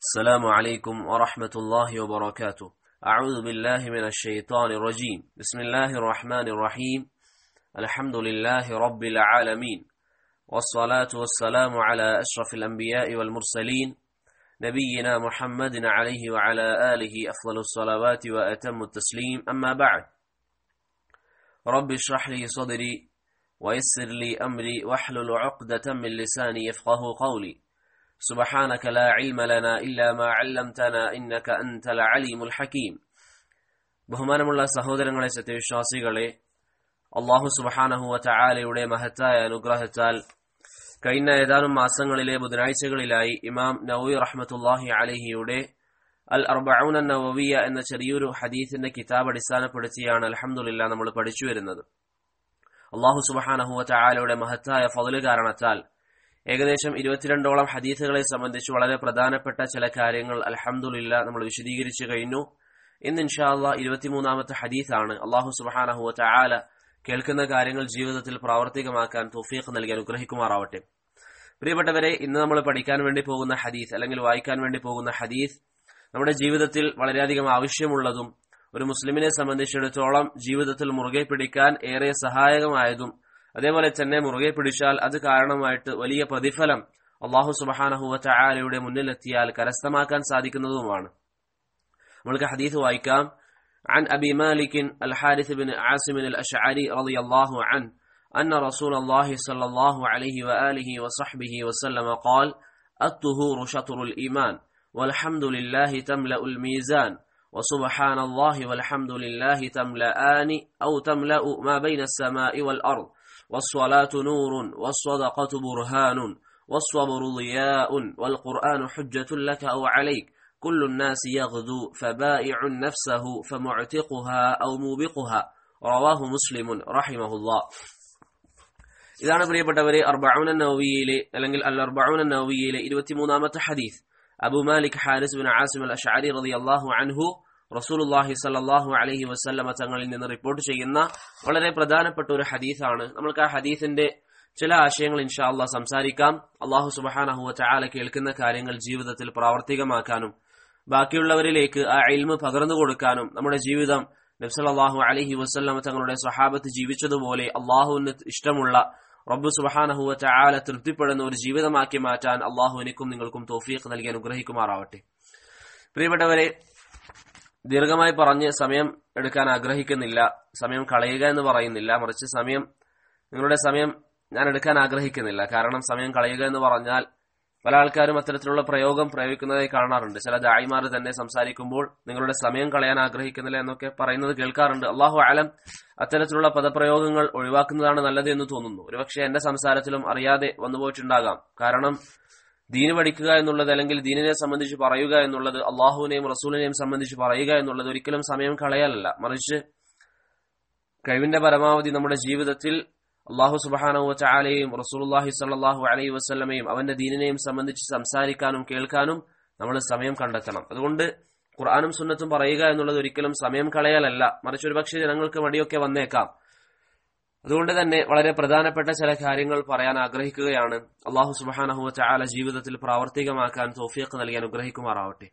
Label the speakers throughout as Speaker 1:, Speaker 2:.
Speaker 1: السلام عليكم ورحمة الله وبركاته أعوذ بالله من الشيطان الرجيم بسم الله الرحمن الرحيم الحمد لله رب العالمين والصلاة والسلام على أشرف الأنبياء والمرسلين نبينا محمد عليه وعلى آله أفضل الصلوات وأتم التسليم أما بعد رب اشرح لي صدري ويسر لي أمري واحلل عقدة من لساني يفقه قولي سبحانك لا علم لنا إلا ما علمتنا إنك أنت العليم الحكيم ബഹുമാനമുള്ള സഹോദരങ്ങളെ സത്യവിശ്വാസികളെ അള്ളാഹു സുബഹാനഹുവ ചായാലയുടെ മഹത്തായ അനുഗ്രഹത്താൽ കഴിഞ്ഞ ഏതാനും മാസങ്ങളിലെ ബുധനാഴ്ചകളിലായി ഇമാം നവി റഹ്മത്തുല്ലാഹി അലഹിയുടെ അൽ അർബൌൻ നവവിയ എന്ന ചെറിയൊരു ഹദീസിന്റെ കിതാബ് അടിസ്ഥാനപ്പെടുത്തിയാണ് അലഹമുല്ല നമ്മൾ പഠിച്ചു വരുന്നത് അള്ളാഹു സുബഹാനഹുവ ചായാലയുടെ മഹത്തായ ഫضല് കാരണത്താൽ ഏകദേശം ഇരുപത്തിരണ്ടോളം ഹദീസുകളെ സംബന്ധിച്ച് വളരെ പ്രധാനപ്പെട്ട ചില കാര്യങ്ങൾ അലഹമുല്ല നമ്മൾ വിശദീകരിച്ചു കഴിഞ്ഞു ഇന്ന് ഇൻഷാല്ല ഇരുപത്തിമൂന്നാമത്തെ ഹദീസാണ് അള്ളാഹു സുബഹാനഹുവ ചായാല കേൾക്കുന്ന കാര്യങ്ങൾ ജീവിതത്തിൽ പ്രാവർത്തികമാക്കാൻ തൗഫീഖ് നൽകി അനുഗ്രഹിക്കുമാറാവട്ടെ പ്രിയപ്പെട്ടവരെ ഇന്ന് നമ്മൾ പഠിക്കാൻ വേണ്ടി പോകുന്ന ഹദീസ് അല്ലെങ്കിൽ വായിക്കാൻ വേണ്ടി പോകുന്ന ഹദീസ് നമ്മുടെ ജീവിതത്തിൽ വളരെയധികം ആവശ്യമുള്ളതും ഒരു മുസ്ലിമിനെ സംബന്ധിച്ചിടത്തോളം ജീവിതത്തിൽ മുറുകെ പിടിക്കാൻ ഏറെ സഹായകമായതും അതേപോലെ തന്നെ മുറുകെ പിടിച്ചാൽ അത് കാരണമായിട്ട് വലിയ പ്രതിഫലം അള്ളാഹു സുബഹാനഹുവ ചായാലയുടെ മുന്നിലെത്തിയാൽ കരസ്ഥമാക്കാൻ സാധിക്കുന്നതുമാണ് നമ്മൾക്ക് ഹദീസ് വായിക്കാം عن أبي مالك الحارث بن عاصم الأشعري رضي الله عنه أن رسول الله صلى الله عليه وآله وصحبه وسلم قال الطهور شطر الإيمان والحمد لله تملأ الميزان وسبحان الله والحمد لله تملأان أو تملأ ما بين السماء والأرض والصلاة نور والصدقة برهان والصبر ضياء والقرآن حجة لك أو عليك كل الناس يغدو فبائع نفسه فمعتقها أو موبقها رواه مسلم رحمه الله ഇതാണ് പ്രിയപ്പെട്ടവരെ അർബൌന നവവിയിലെ അല്ലെങ്കിൽ അൽ അർബൌന നവവിയിലെ ഇരുപത്തിമൂന്നാമത്തെ ഹദീസ് Abu Malik Harith bin Asim al Ashari റളിയല്ലാഹു അൻഹു റസൂലുള്ളാഹി സ്വല്ലല്ലാഹു അലൈഹി വസല്ലമ തങ്ങളിൽ നിന്ന് റിപ്പോർട്ട് ചെയ്യുന്ന വളരെ പ്രധാനപ്പെട്ട ഒരു ഹദീസാണ് നമ്മൾക്ക് ആ ഹദീസിന്റെ ചില ആശയങ്ങൾ ഇൻഷാ അള്ളാഹ് സംസാരിക്കാം അള്ളാഹു സുബഹാനഹു ചാല കേൾക്കുന്ന കാര്യങ്ങൾ ജീവിതത്തിൽ പ്രാവർത്തികമാക്കാനും ബാക്കിയുള്ളവരിലേക്ക് ആ ഇൽമ് പകർന്നു കൊടുക്കാനും നമ്മുടെ ജീവിതം നബ്സലാഹു അലഹി വസ്ല്ലം തങ്ങളുടെ സ്വഹാബത്ത് ജീവിച്ചതുപോലെ അള്ളാഹുവിന് ഇഷ്ടമുള്ള റബ്ബു സുബഹാനഹുവ ചാല തൃപ്തിപ്പെടുന്ന ഒരു ജീവിതമാക്കി മാറ്റാൻ അള്ളാഹു എനിക്കും നിങ്ങൾക്കും തോഫീഖ് നൽകി അനുഗ്രഹിക്കുമാറാവട്ടെ പ്രിയപ്പെട്ടവരെ ദീർഘമായി പറഞ്ഞ് സമയം എടുക്കാൻ ആഗ്രഹിക്കുന്നില്ല സമയം കളയുക എന്ന് പറയുന്നില്ല മറിച്ച് സമയം നിങ്ങളുടെ സമയം ഞാൻ എടുക്കാൻ ആഗ്രഹിക്കുന്നില്ല കാരണം സമയം കളയുക എന്ന് പറഞ്ഞാൽ പല ആൾക്കാരും അത്തരത്തിലുള്ള പ്രയോഗം പ്രയോഗിക്കുന്നതായി കാണാറുണ്ട് ചില ദായിമാർ തന്നെ സംസാരിക്കുമ്പോൾ നിങ്ങളുടെ സമയം കളയാൻ ആഗ്രഹിക്കുന്നില്ല എന്നൊക്കെ പറയുന്നത് കേൾക്കാറുണ്ട് അള്ളാഹു ആലം അത്തരത്തിലുള്ള പദപ്രയോഗങ്ങൾ ഒഴിവാക്കുന്നതാണ് നല്ലത് എന്ന് തോന്നുന്നു ഒരുപക്ഷെ എന്റെ സംസാരത്തിലും അറിയാതെ വന്നുപോയിട്ടുണ്ടാകാം കാരണം ദീന് പഠിക്കുക എന്നുള്ളത് അല്ലെങ്കിൽ ദീനിനെ സംബന്ധിച്ച് പറയുക എന്നുള്ളത് അള്ളാഹുവിനെയും റസൂലിനെയും സംബന്ധിച്ച് പറയുക എന്നുള്ളത് ഒരിക്കലും സമയം കളയാലല്ല മറിച്ച് കഴിവിന്റെ പരമാവധി നമ്മുടെ ജീവിതത്തിൽ അള്ളാഹു സുബാനവ ചാലയും റസൂലുല്ലാഹി സല്ലാഹു അലൈഹി വസ്ലമയും അവന്റെ ദീനിനെയും സംബന്ധിച്ച് സംസാരിക്കാനും കേൾക്കാനും നമ്മൾ സമയം കണ്ടെത്തണം അതുകൊണ്ട് ഖുർആാനും സുന്നത്തും പറയുക എന്നുള്ളത് ഒരിക്കലും സമയം കളയാലല്ല മറിച്ച് ഒരുപക്ഷെ ജനങ്ങൾക്ക് മടിയൊക്കെ വന്നേക്കാം അതുകൊണ്ട് തന്നെ വളരെ പ്രധാനപ്പെട്ട ചില കാര്യങ്ങൾ പറയാൻ ആഗ്രഹിക്കുകയാണ് അള്ളാഹു സുബാനഹുവ ചാല ജീവിതത്തിൽ പ്രാവർത്തികമാക്കാൻ തോഫിയക്ക് നൽകി അനുഗ്രഹിക്കുമാറാവട്ടെ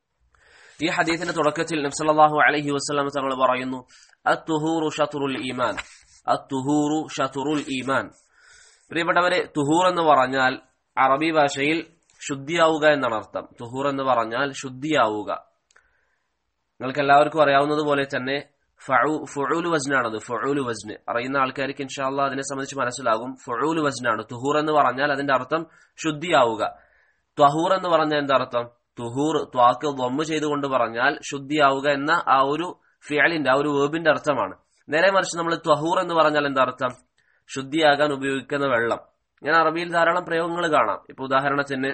Speaker 1: ഈ ഹദീസിന്റെ തുടക്കത്തിൽ നബ്സല്ലാഹു അലഹി വസ്ലാം തങ്ങൾ പറയുന്നു അത്തുഹൂറു ഷത്തുറുൽ ഈമാൻ അത്തുഹൂറു ഷത്തുറുൽ ഈമാൻ പ്രിയപ്പെട്ടവരെ തുഹൂർ എന്ന് പറഞ്ഞാൽ അറബി ഭാഷയിൽ ശുദ്ധിയാവുക എന്നാണ് അർത്ഥം തുഹൂർ എന്ന് പറഞ്ഞാൽ ശുദ്ധിയാവുക നിങ്ങൾക്ക് എല്ലാവർക്കും അറിയാവുന്നതുപോലെ തന്നെ ഫുഴൂല് വജ്നാണത് ഫുഴൂല് വജ്ന് അറിയുന്ന ആൾക്കാർക്ക് ഇൻഷാല്ല അതിനെ സംബന്ധിച്ച് മനസ്സിലാകും ഫുഴൂല് വജ്നാണ് തുഹൂർ എന്ന് പറഞ്ഞാൽ അതിന്റെ അർത്ഥം ശുദ്ധിയാവുക ത്വഹൂർ എന്ന് പറഞ്ഞാൽ എന്താ അർത്ഥം തുഹൂർ ത്വാക്ക് വമ്മ് ചെയ്തുകൊണ്ട് പറഞ്ഞാൽ ശുദ്ധിയാവുക എന്ന ആ ഒരു ഫിയാലിന്റെ ആ ഒരു വേബിന്റെ അർത്ഥമാണ് നേരെ മറിച്ച് നമ്മൾ ത്വഹൂർ എന്ന് പറഞ്ഞാൽ എന്താ അർത്ഥം ശുദ്ധിയാകാൻ ഉപയോഗിക്കുന്ന വെള്ളം ഞാൻ അറബിയിൽ ധാരാളം പ്രയോഗങ്ങൾ കാണാം ഇപ്പൊ ഉദാഹരണത്തിന്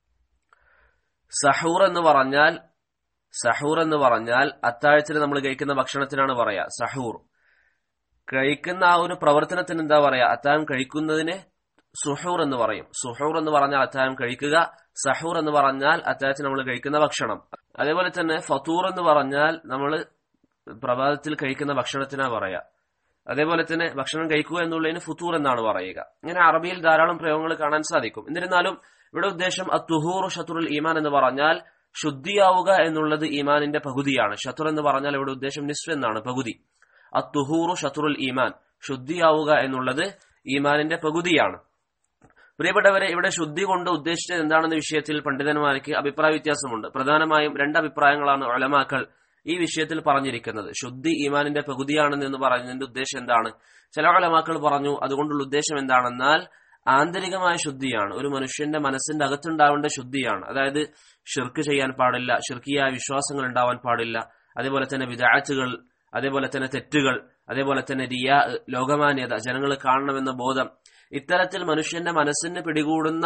Speaker 1: സഹൂർ എന്ന് പറഞ്ഞാൽ സഹൂർ എന്ന് പറഞ്ഞാൽ അത്താഴത്തിന് നമ്മൾ കഴിക്കുന്ന ഭക്ഷണത്തിനാണ് പറയാ സഹൂർ കഴിക്കുന്ന ആ ഒരു പ്രവർത്തനത്തിന് എന്താ പറയാ അത്താഴം കഴിക്കുന്നതിന് സുഹൂർ എന്ന് പറയും സുഹൂർ എന്ന് പറഞ്ഞാൽ അത്താഴം കഴിക്കുക സഹൂർ എന്ന് പറഞ്ഞാൽ അത്താഴത്തിന് നമ്മൾ കഴിക്കുന്ന ഭക്ഷണം അതേപോലെ തന്നെ ഫത്തൂർ എന്ന് പറഞ്ഞാൽ നമ്മൾ പ്രഭാതത്തിൽ കഴിക്കുന്ന ഭക്ഷണത്തിനാ പറയാ അതേപോലെ തന്നെ ഭക്ഷണം കഴിക്കുക എന്നുള്ളതിന് ഫുത്തൂർ എന്നാണ് പറയുക ഇങ്ങനെ അറബിയിൽ ധാരാളം പ്രയോഗങ്ങൾ കാണാൻ സാധിക്കും എന്നിരുന്നാലും ഇവിടെ ഉദ്ദേശം അത്തുഹൂർ ഷത്തുറുൽ ഈമാൻ എന്ന് പറഞ്ഞാൽ ശുദ്ധിയാവുക എന്നുള്ളത് ഈമാനിന്റെ പകുതിയാണ് ഷത്തുർ എന്ന് പറഞ്ഞാൽ ഇവിടെ ഉദ്ദേശം നിസ്ഫ് എന്നാണ് പകുതി അത്തുഹൂറു ഷത്തുറുൽ ഈമാൻ ശുദ്ധിയാവുക എന്നുള്ളത് ഈമാനിന്റെ പകുതിയാണ് പ്രിയപ്പെട്ടവരെ ഇവിടെ ശുദ്ധി കൊണ്ട് ഉദ്ദേശിച്ചത് എന്താണെന്ന വിഷയത്തിൽ പണ്ഡിതന്മാർക്ക് അഭിപ്രായ വ്യത്യാസമുണ്ട് പ്രധാനമായും രണ്ട് അഭിപ്രായങ്ങളാണ് ഒലമാക്കൾ ഈ വിഷയത്തിൽ പറഞ്ഞിരിക്കുന്നത് ശുദ്ധി ഈമാനിന്റെ പകുതിയാണെന്ന് എന്ന് പറയുന്നതിന്റെ ഉദ്ദേശം എന്താണ് ചില ഒലമാക്കൾ പറഞ്ഞു അതുകൊണ്ടുള്ള ഉദ്ദേശം എന്താണെന്നാൽ ആന്തരികമായ ശുദ്ധിയാണ് ഒരു മനുഷ്യന്റെ മനസ്സിന്റെ അകത്തുണ്ടാവേണ്ട ശുദ്ധിയാണ് അതായത് ഷിർക്ക് ചെയ്യാൻ പാടില്ല ഷിർക്കിയായ വിശ്വാസങ്ങൾ ഉണ്ടാവാൻ പാടില്ല അതേപോലെ തന്നെ വിദാറ്റുകൾ അതേപോലെ തന്നെ തെറ്റുകൾ അതേപോലെ തന്നെ റിയാ ലോകമാന്യത ജനങ്ങൾ കാണണമെന്ന ബോധം ഇത്തരത്തിൽ മനുഷ്യന്റെ മനസ്സിന് പിടികൂടുന്ന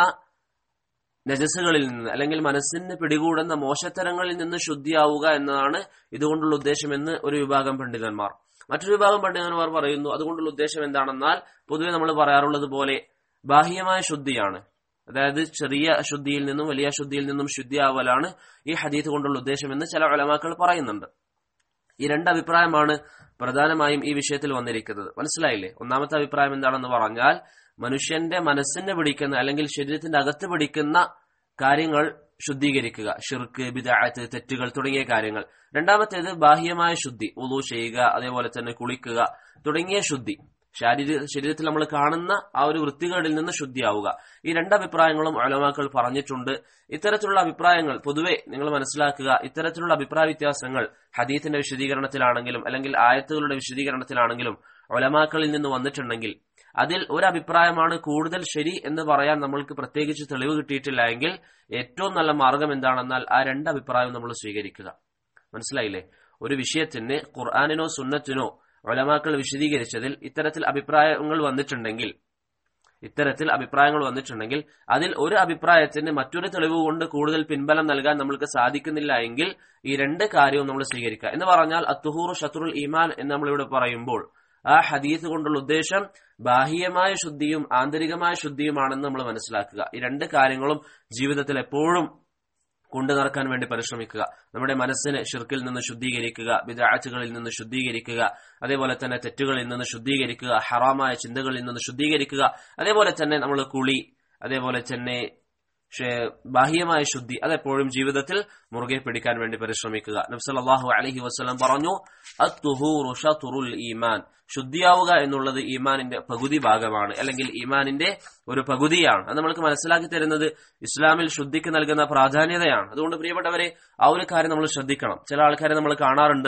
Speaker 1: നജസുകളിൽ നിന്ന് അല്ലെങ്കിൽ മനസ്സിന് പിടികൂടുന്ന മോശത്തരങ്ങളിൽ നിന്ന് ശുദ്ധിയാവുക എന്നതാണ് ഇതുകൊണ്ടുള്ള ഉദ്ദേശമെന്ന് ഒരു വിഭാഗം പണ്ഡിതന്മാർ മറ്റൊരു വിഭാഗം പണ്ഡിതന്മാർ പറയുന്നു അതുകൊണ്ടുള്ള ഉദ്ദേശം എന്താണെന്നാൽ പൊതുവെ നമ്മൾ പറയാറുള്ളത് പോലെ ബാഹ്യമായ ശുദ്ധിയാണ് അതായത് ചെറിയ ശുദ്ധിയിൽ നിന്നും വലിയ ശുദ്ധിയിൽ നിന്നും ശുദ്ധിയാവലാണ് ഈ ഹദീത്ത് കൊണ്ടുള്ള ഉദ്ദേശമെന്ന് ചില ഒലമാക്കൾ പറയുന്നുണ്ട് ഈ രണ്ട് അഭിപ്രായമാണ് പ്രധാനമായും ഈ വിഷയത്തിൽ വന്നിരിക്കുന്നത് മനസ്സിലായില്ലേ ഒന്നാമത്തെ അഭിപ്രായം എന്താണെന്ന് പറഞ്ഞാൽ മനുഷ്യന്റെ മനസ്സിനെ പിടിക്കുന്ന അല്ലെങ്കിൽ ശരീരത്തിന്റെ അകത്ത് പിടിക്കുന്ന കാര്യങ്ങൾ ശുദ്ധീകരിക്കുക ഷിർക്ക് ബിദാഅത്ത് തെറ്റുകൾ തുടങ്ങിയ കാര്യങ്ങൾ രണ്ടാമത്തേത് ബാഹ്യമായ ശുദ്ധി ഉളു ചെയ്യുക അതേപോലെ തന്നെ കുളിക്കുക തുടങ്ങിയ ശുദ്ധി ശാരീര ശരീരത്തിൽ നമ്മൾ കാണുന്ന ആ ഒരു വൃത്തികേടിൽ നിന്ന് ശുദ്ധിയാവുക ഈ രണ്ട് അഭിപ്രായങ്ങളും അലമാക്കൾ പറഞ്ഞിട്ടുണ്ട് ഇത്തരത്തിലുള്ള അഭിപ്രായങ്ങൾ പൊതുവെ നിങ്ങൾ മനസ്സിലാക്കുക ഇത്തരത്തിലുള്ള അഭിപ്രായ വ്യത്യാസങ്ങൾ ഹദീത്തിന്റെ വിശദീകരണത്തിലാണെങ്കിലും അല്ലെങ്കിൽ ആയത്തുകളുടെ വിശദീകരണത്തിലാണെങ്കിലും ഒലമാക്കളിൽ നിന്ന് വന്നിട്ടുണ്ടെങ്കിൽ അതിൽ ഒരു അഭിപ്രായമാണ് കൂടുതൽ ശരി എന്ന് പറയാൻ നമ്മൾക്ക് പ്രത്യേകിച്ച് തെളിവ് കിട്ടിയിട്ടില്ല എങ്കിൽ ഏറ്റവും നല്ല മാർഗം എന്താണെന്നാൽ ആ രണ്ട് അഭിപ്രായം നമ്മൾ സ്വീകരിക്കുക മനസ്സിലായില്ലേ ഒരു വിഷയത്തിന് ഖുർആാനിനോ സുന്നത്തിനോ ഒലമാക്കൾ വിശദീകരിച്ചതിൽ ഇത്തരത്തിൽ അഭിപ്രായങ്ങൾ വന്നിട്ടുണ്ടെങ്കിൽ ഇത്തരത്തിൽ അഭിപ്രായങ്ങൾ വന്നിട്ടുണ്ടെങ്കിൽ അതിൽ ഒരു അഭിപ്രായത്തിന് മറ്റൊരു തെളിവ് കൊണ്ട് കൂടുതൽ പിൻബലം നൽകാൻ നമ്മൾക്ക് സാധിക്കുന്നില്ല എങ്കിൽ ഈ രണ്ട് കാര്യവും നമ്മൾ സ്വീകരിക്കുക എന്ന് പറഞ്ഞാൽ അത്തുഹൂർ ഷത്രുൽ ഈമാൻ എന്ന് നമ്മളിവിടെ പറയുമ്പോൾ ആ ഹദീസ് കൊണ്ടുള്ള ഉദ്ദേശം ബാഹ്യമായ ശുദ്ധിയും ആന്തരികമായ ശുദ്ധിയുമാണെന്ന് നമ്മൾ മനസ്സിലാക്കുക ഈ രണ്ട് കാര്യങ്ങളും ജീവിതത്തിൽ എപ്പോഴും കൊണ്ടു നടക്കാൻ വേണ്ടി പരിശ്രമിക്കുക നമ്മുടെ മനസ്സിനെ ഷിർക്കിൽ നിന്ന് ശുദ്ധീകരിക്കുക വിദാറ്റുകളിൽ നിന്ന് ശുദ്ധീകരിക്കുക അതേപോലെ തന്നെ തെറ്റുകളിൽ നിന്ന് ശുദ്ധീകരിക്കുക ഹറാമായ ചിന്തകളിൽ നിന്ന് ശുദ്ധീകരിക്കുക അതേപോലെ തന്നെ നമ്മൾ കുളി അതേപോലെ തന്നെ ബാഹ്യമായ ശുദ്ധി അതെപ്പോഴും ജീവിതത്തിൽ മുറുകെ പിടിക്കാൻ വേണ്ടി പരിശ്രമിക്കുക നബ്സല്ലാഹു അലഹി വസ്ലം പറഞ്ഞു അത്തുഹൂറുൽ ഈമാൻ ശുദ്ധിയാവുക എന്നുള്ളത് ഈമാനിന്റെ പകുതി ഭാഗമാണ് അല്ലെങ്കിൽ ഈമാനിന്റെ ഒരു പകുതിയാണ് അത് നമ്മൾക്ക് മനസ്സിലാക്കി തരുന്നത് ഇസ്ലാമിൽ ശുദ്ധിക്ക് നൽകുന്ന പ്രാധാന്യതയാണ് അതുകൊണ്ട് പ്രിയപ്പെട്ടവരെ ആ ഒരു കാര്യം നമ്മൾ ശ്രദ്ധിക്കണം ചില ആൾക്കാരെ നമ്മൾ കാണാറുണ്ട്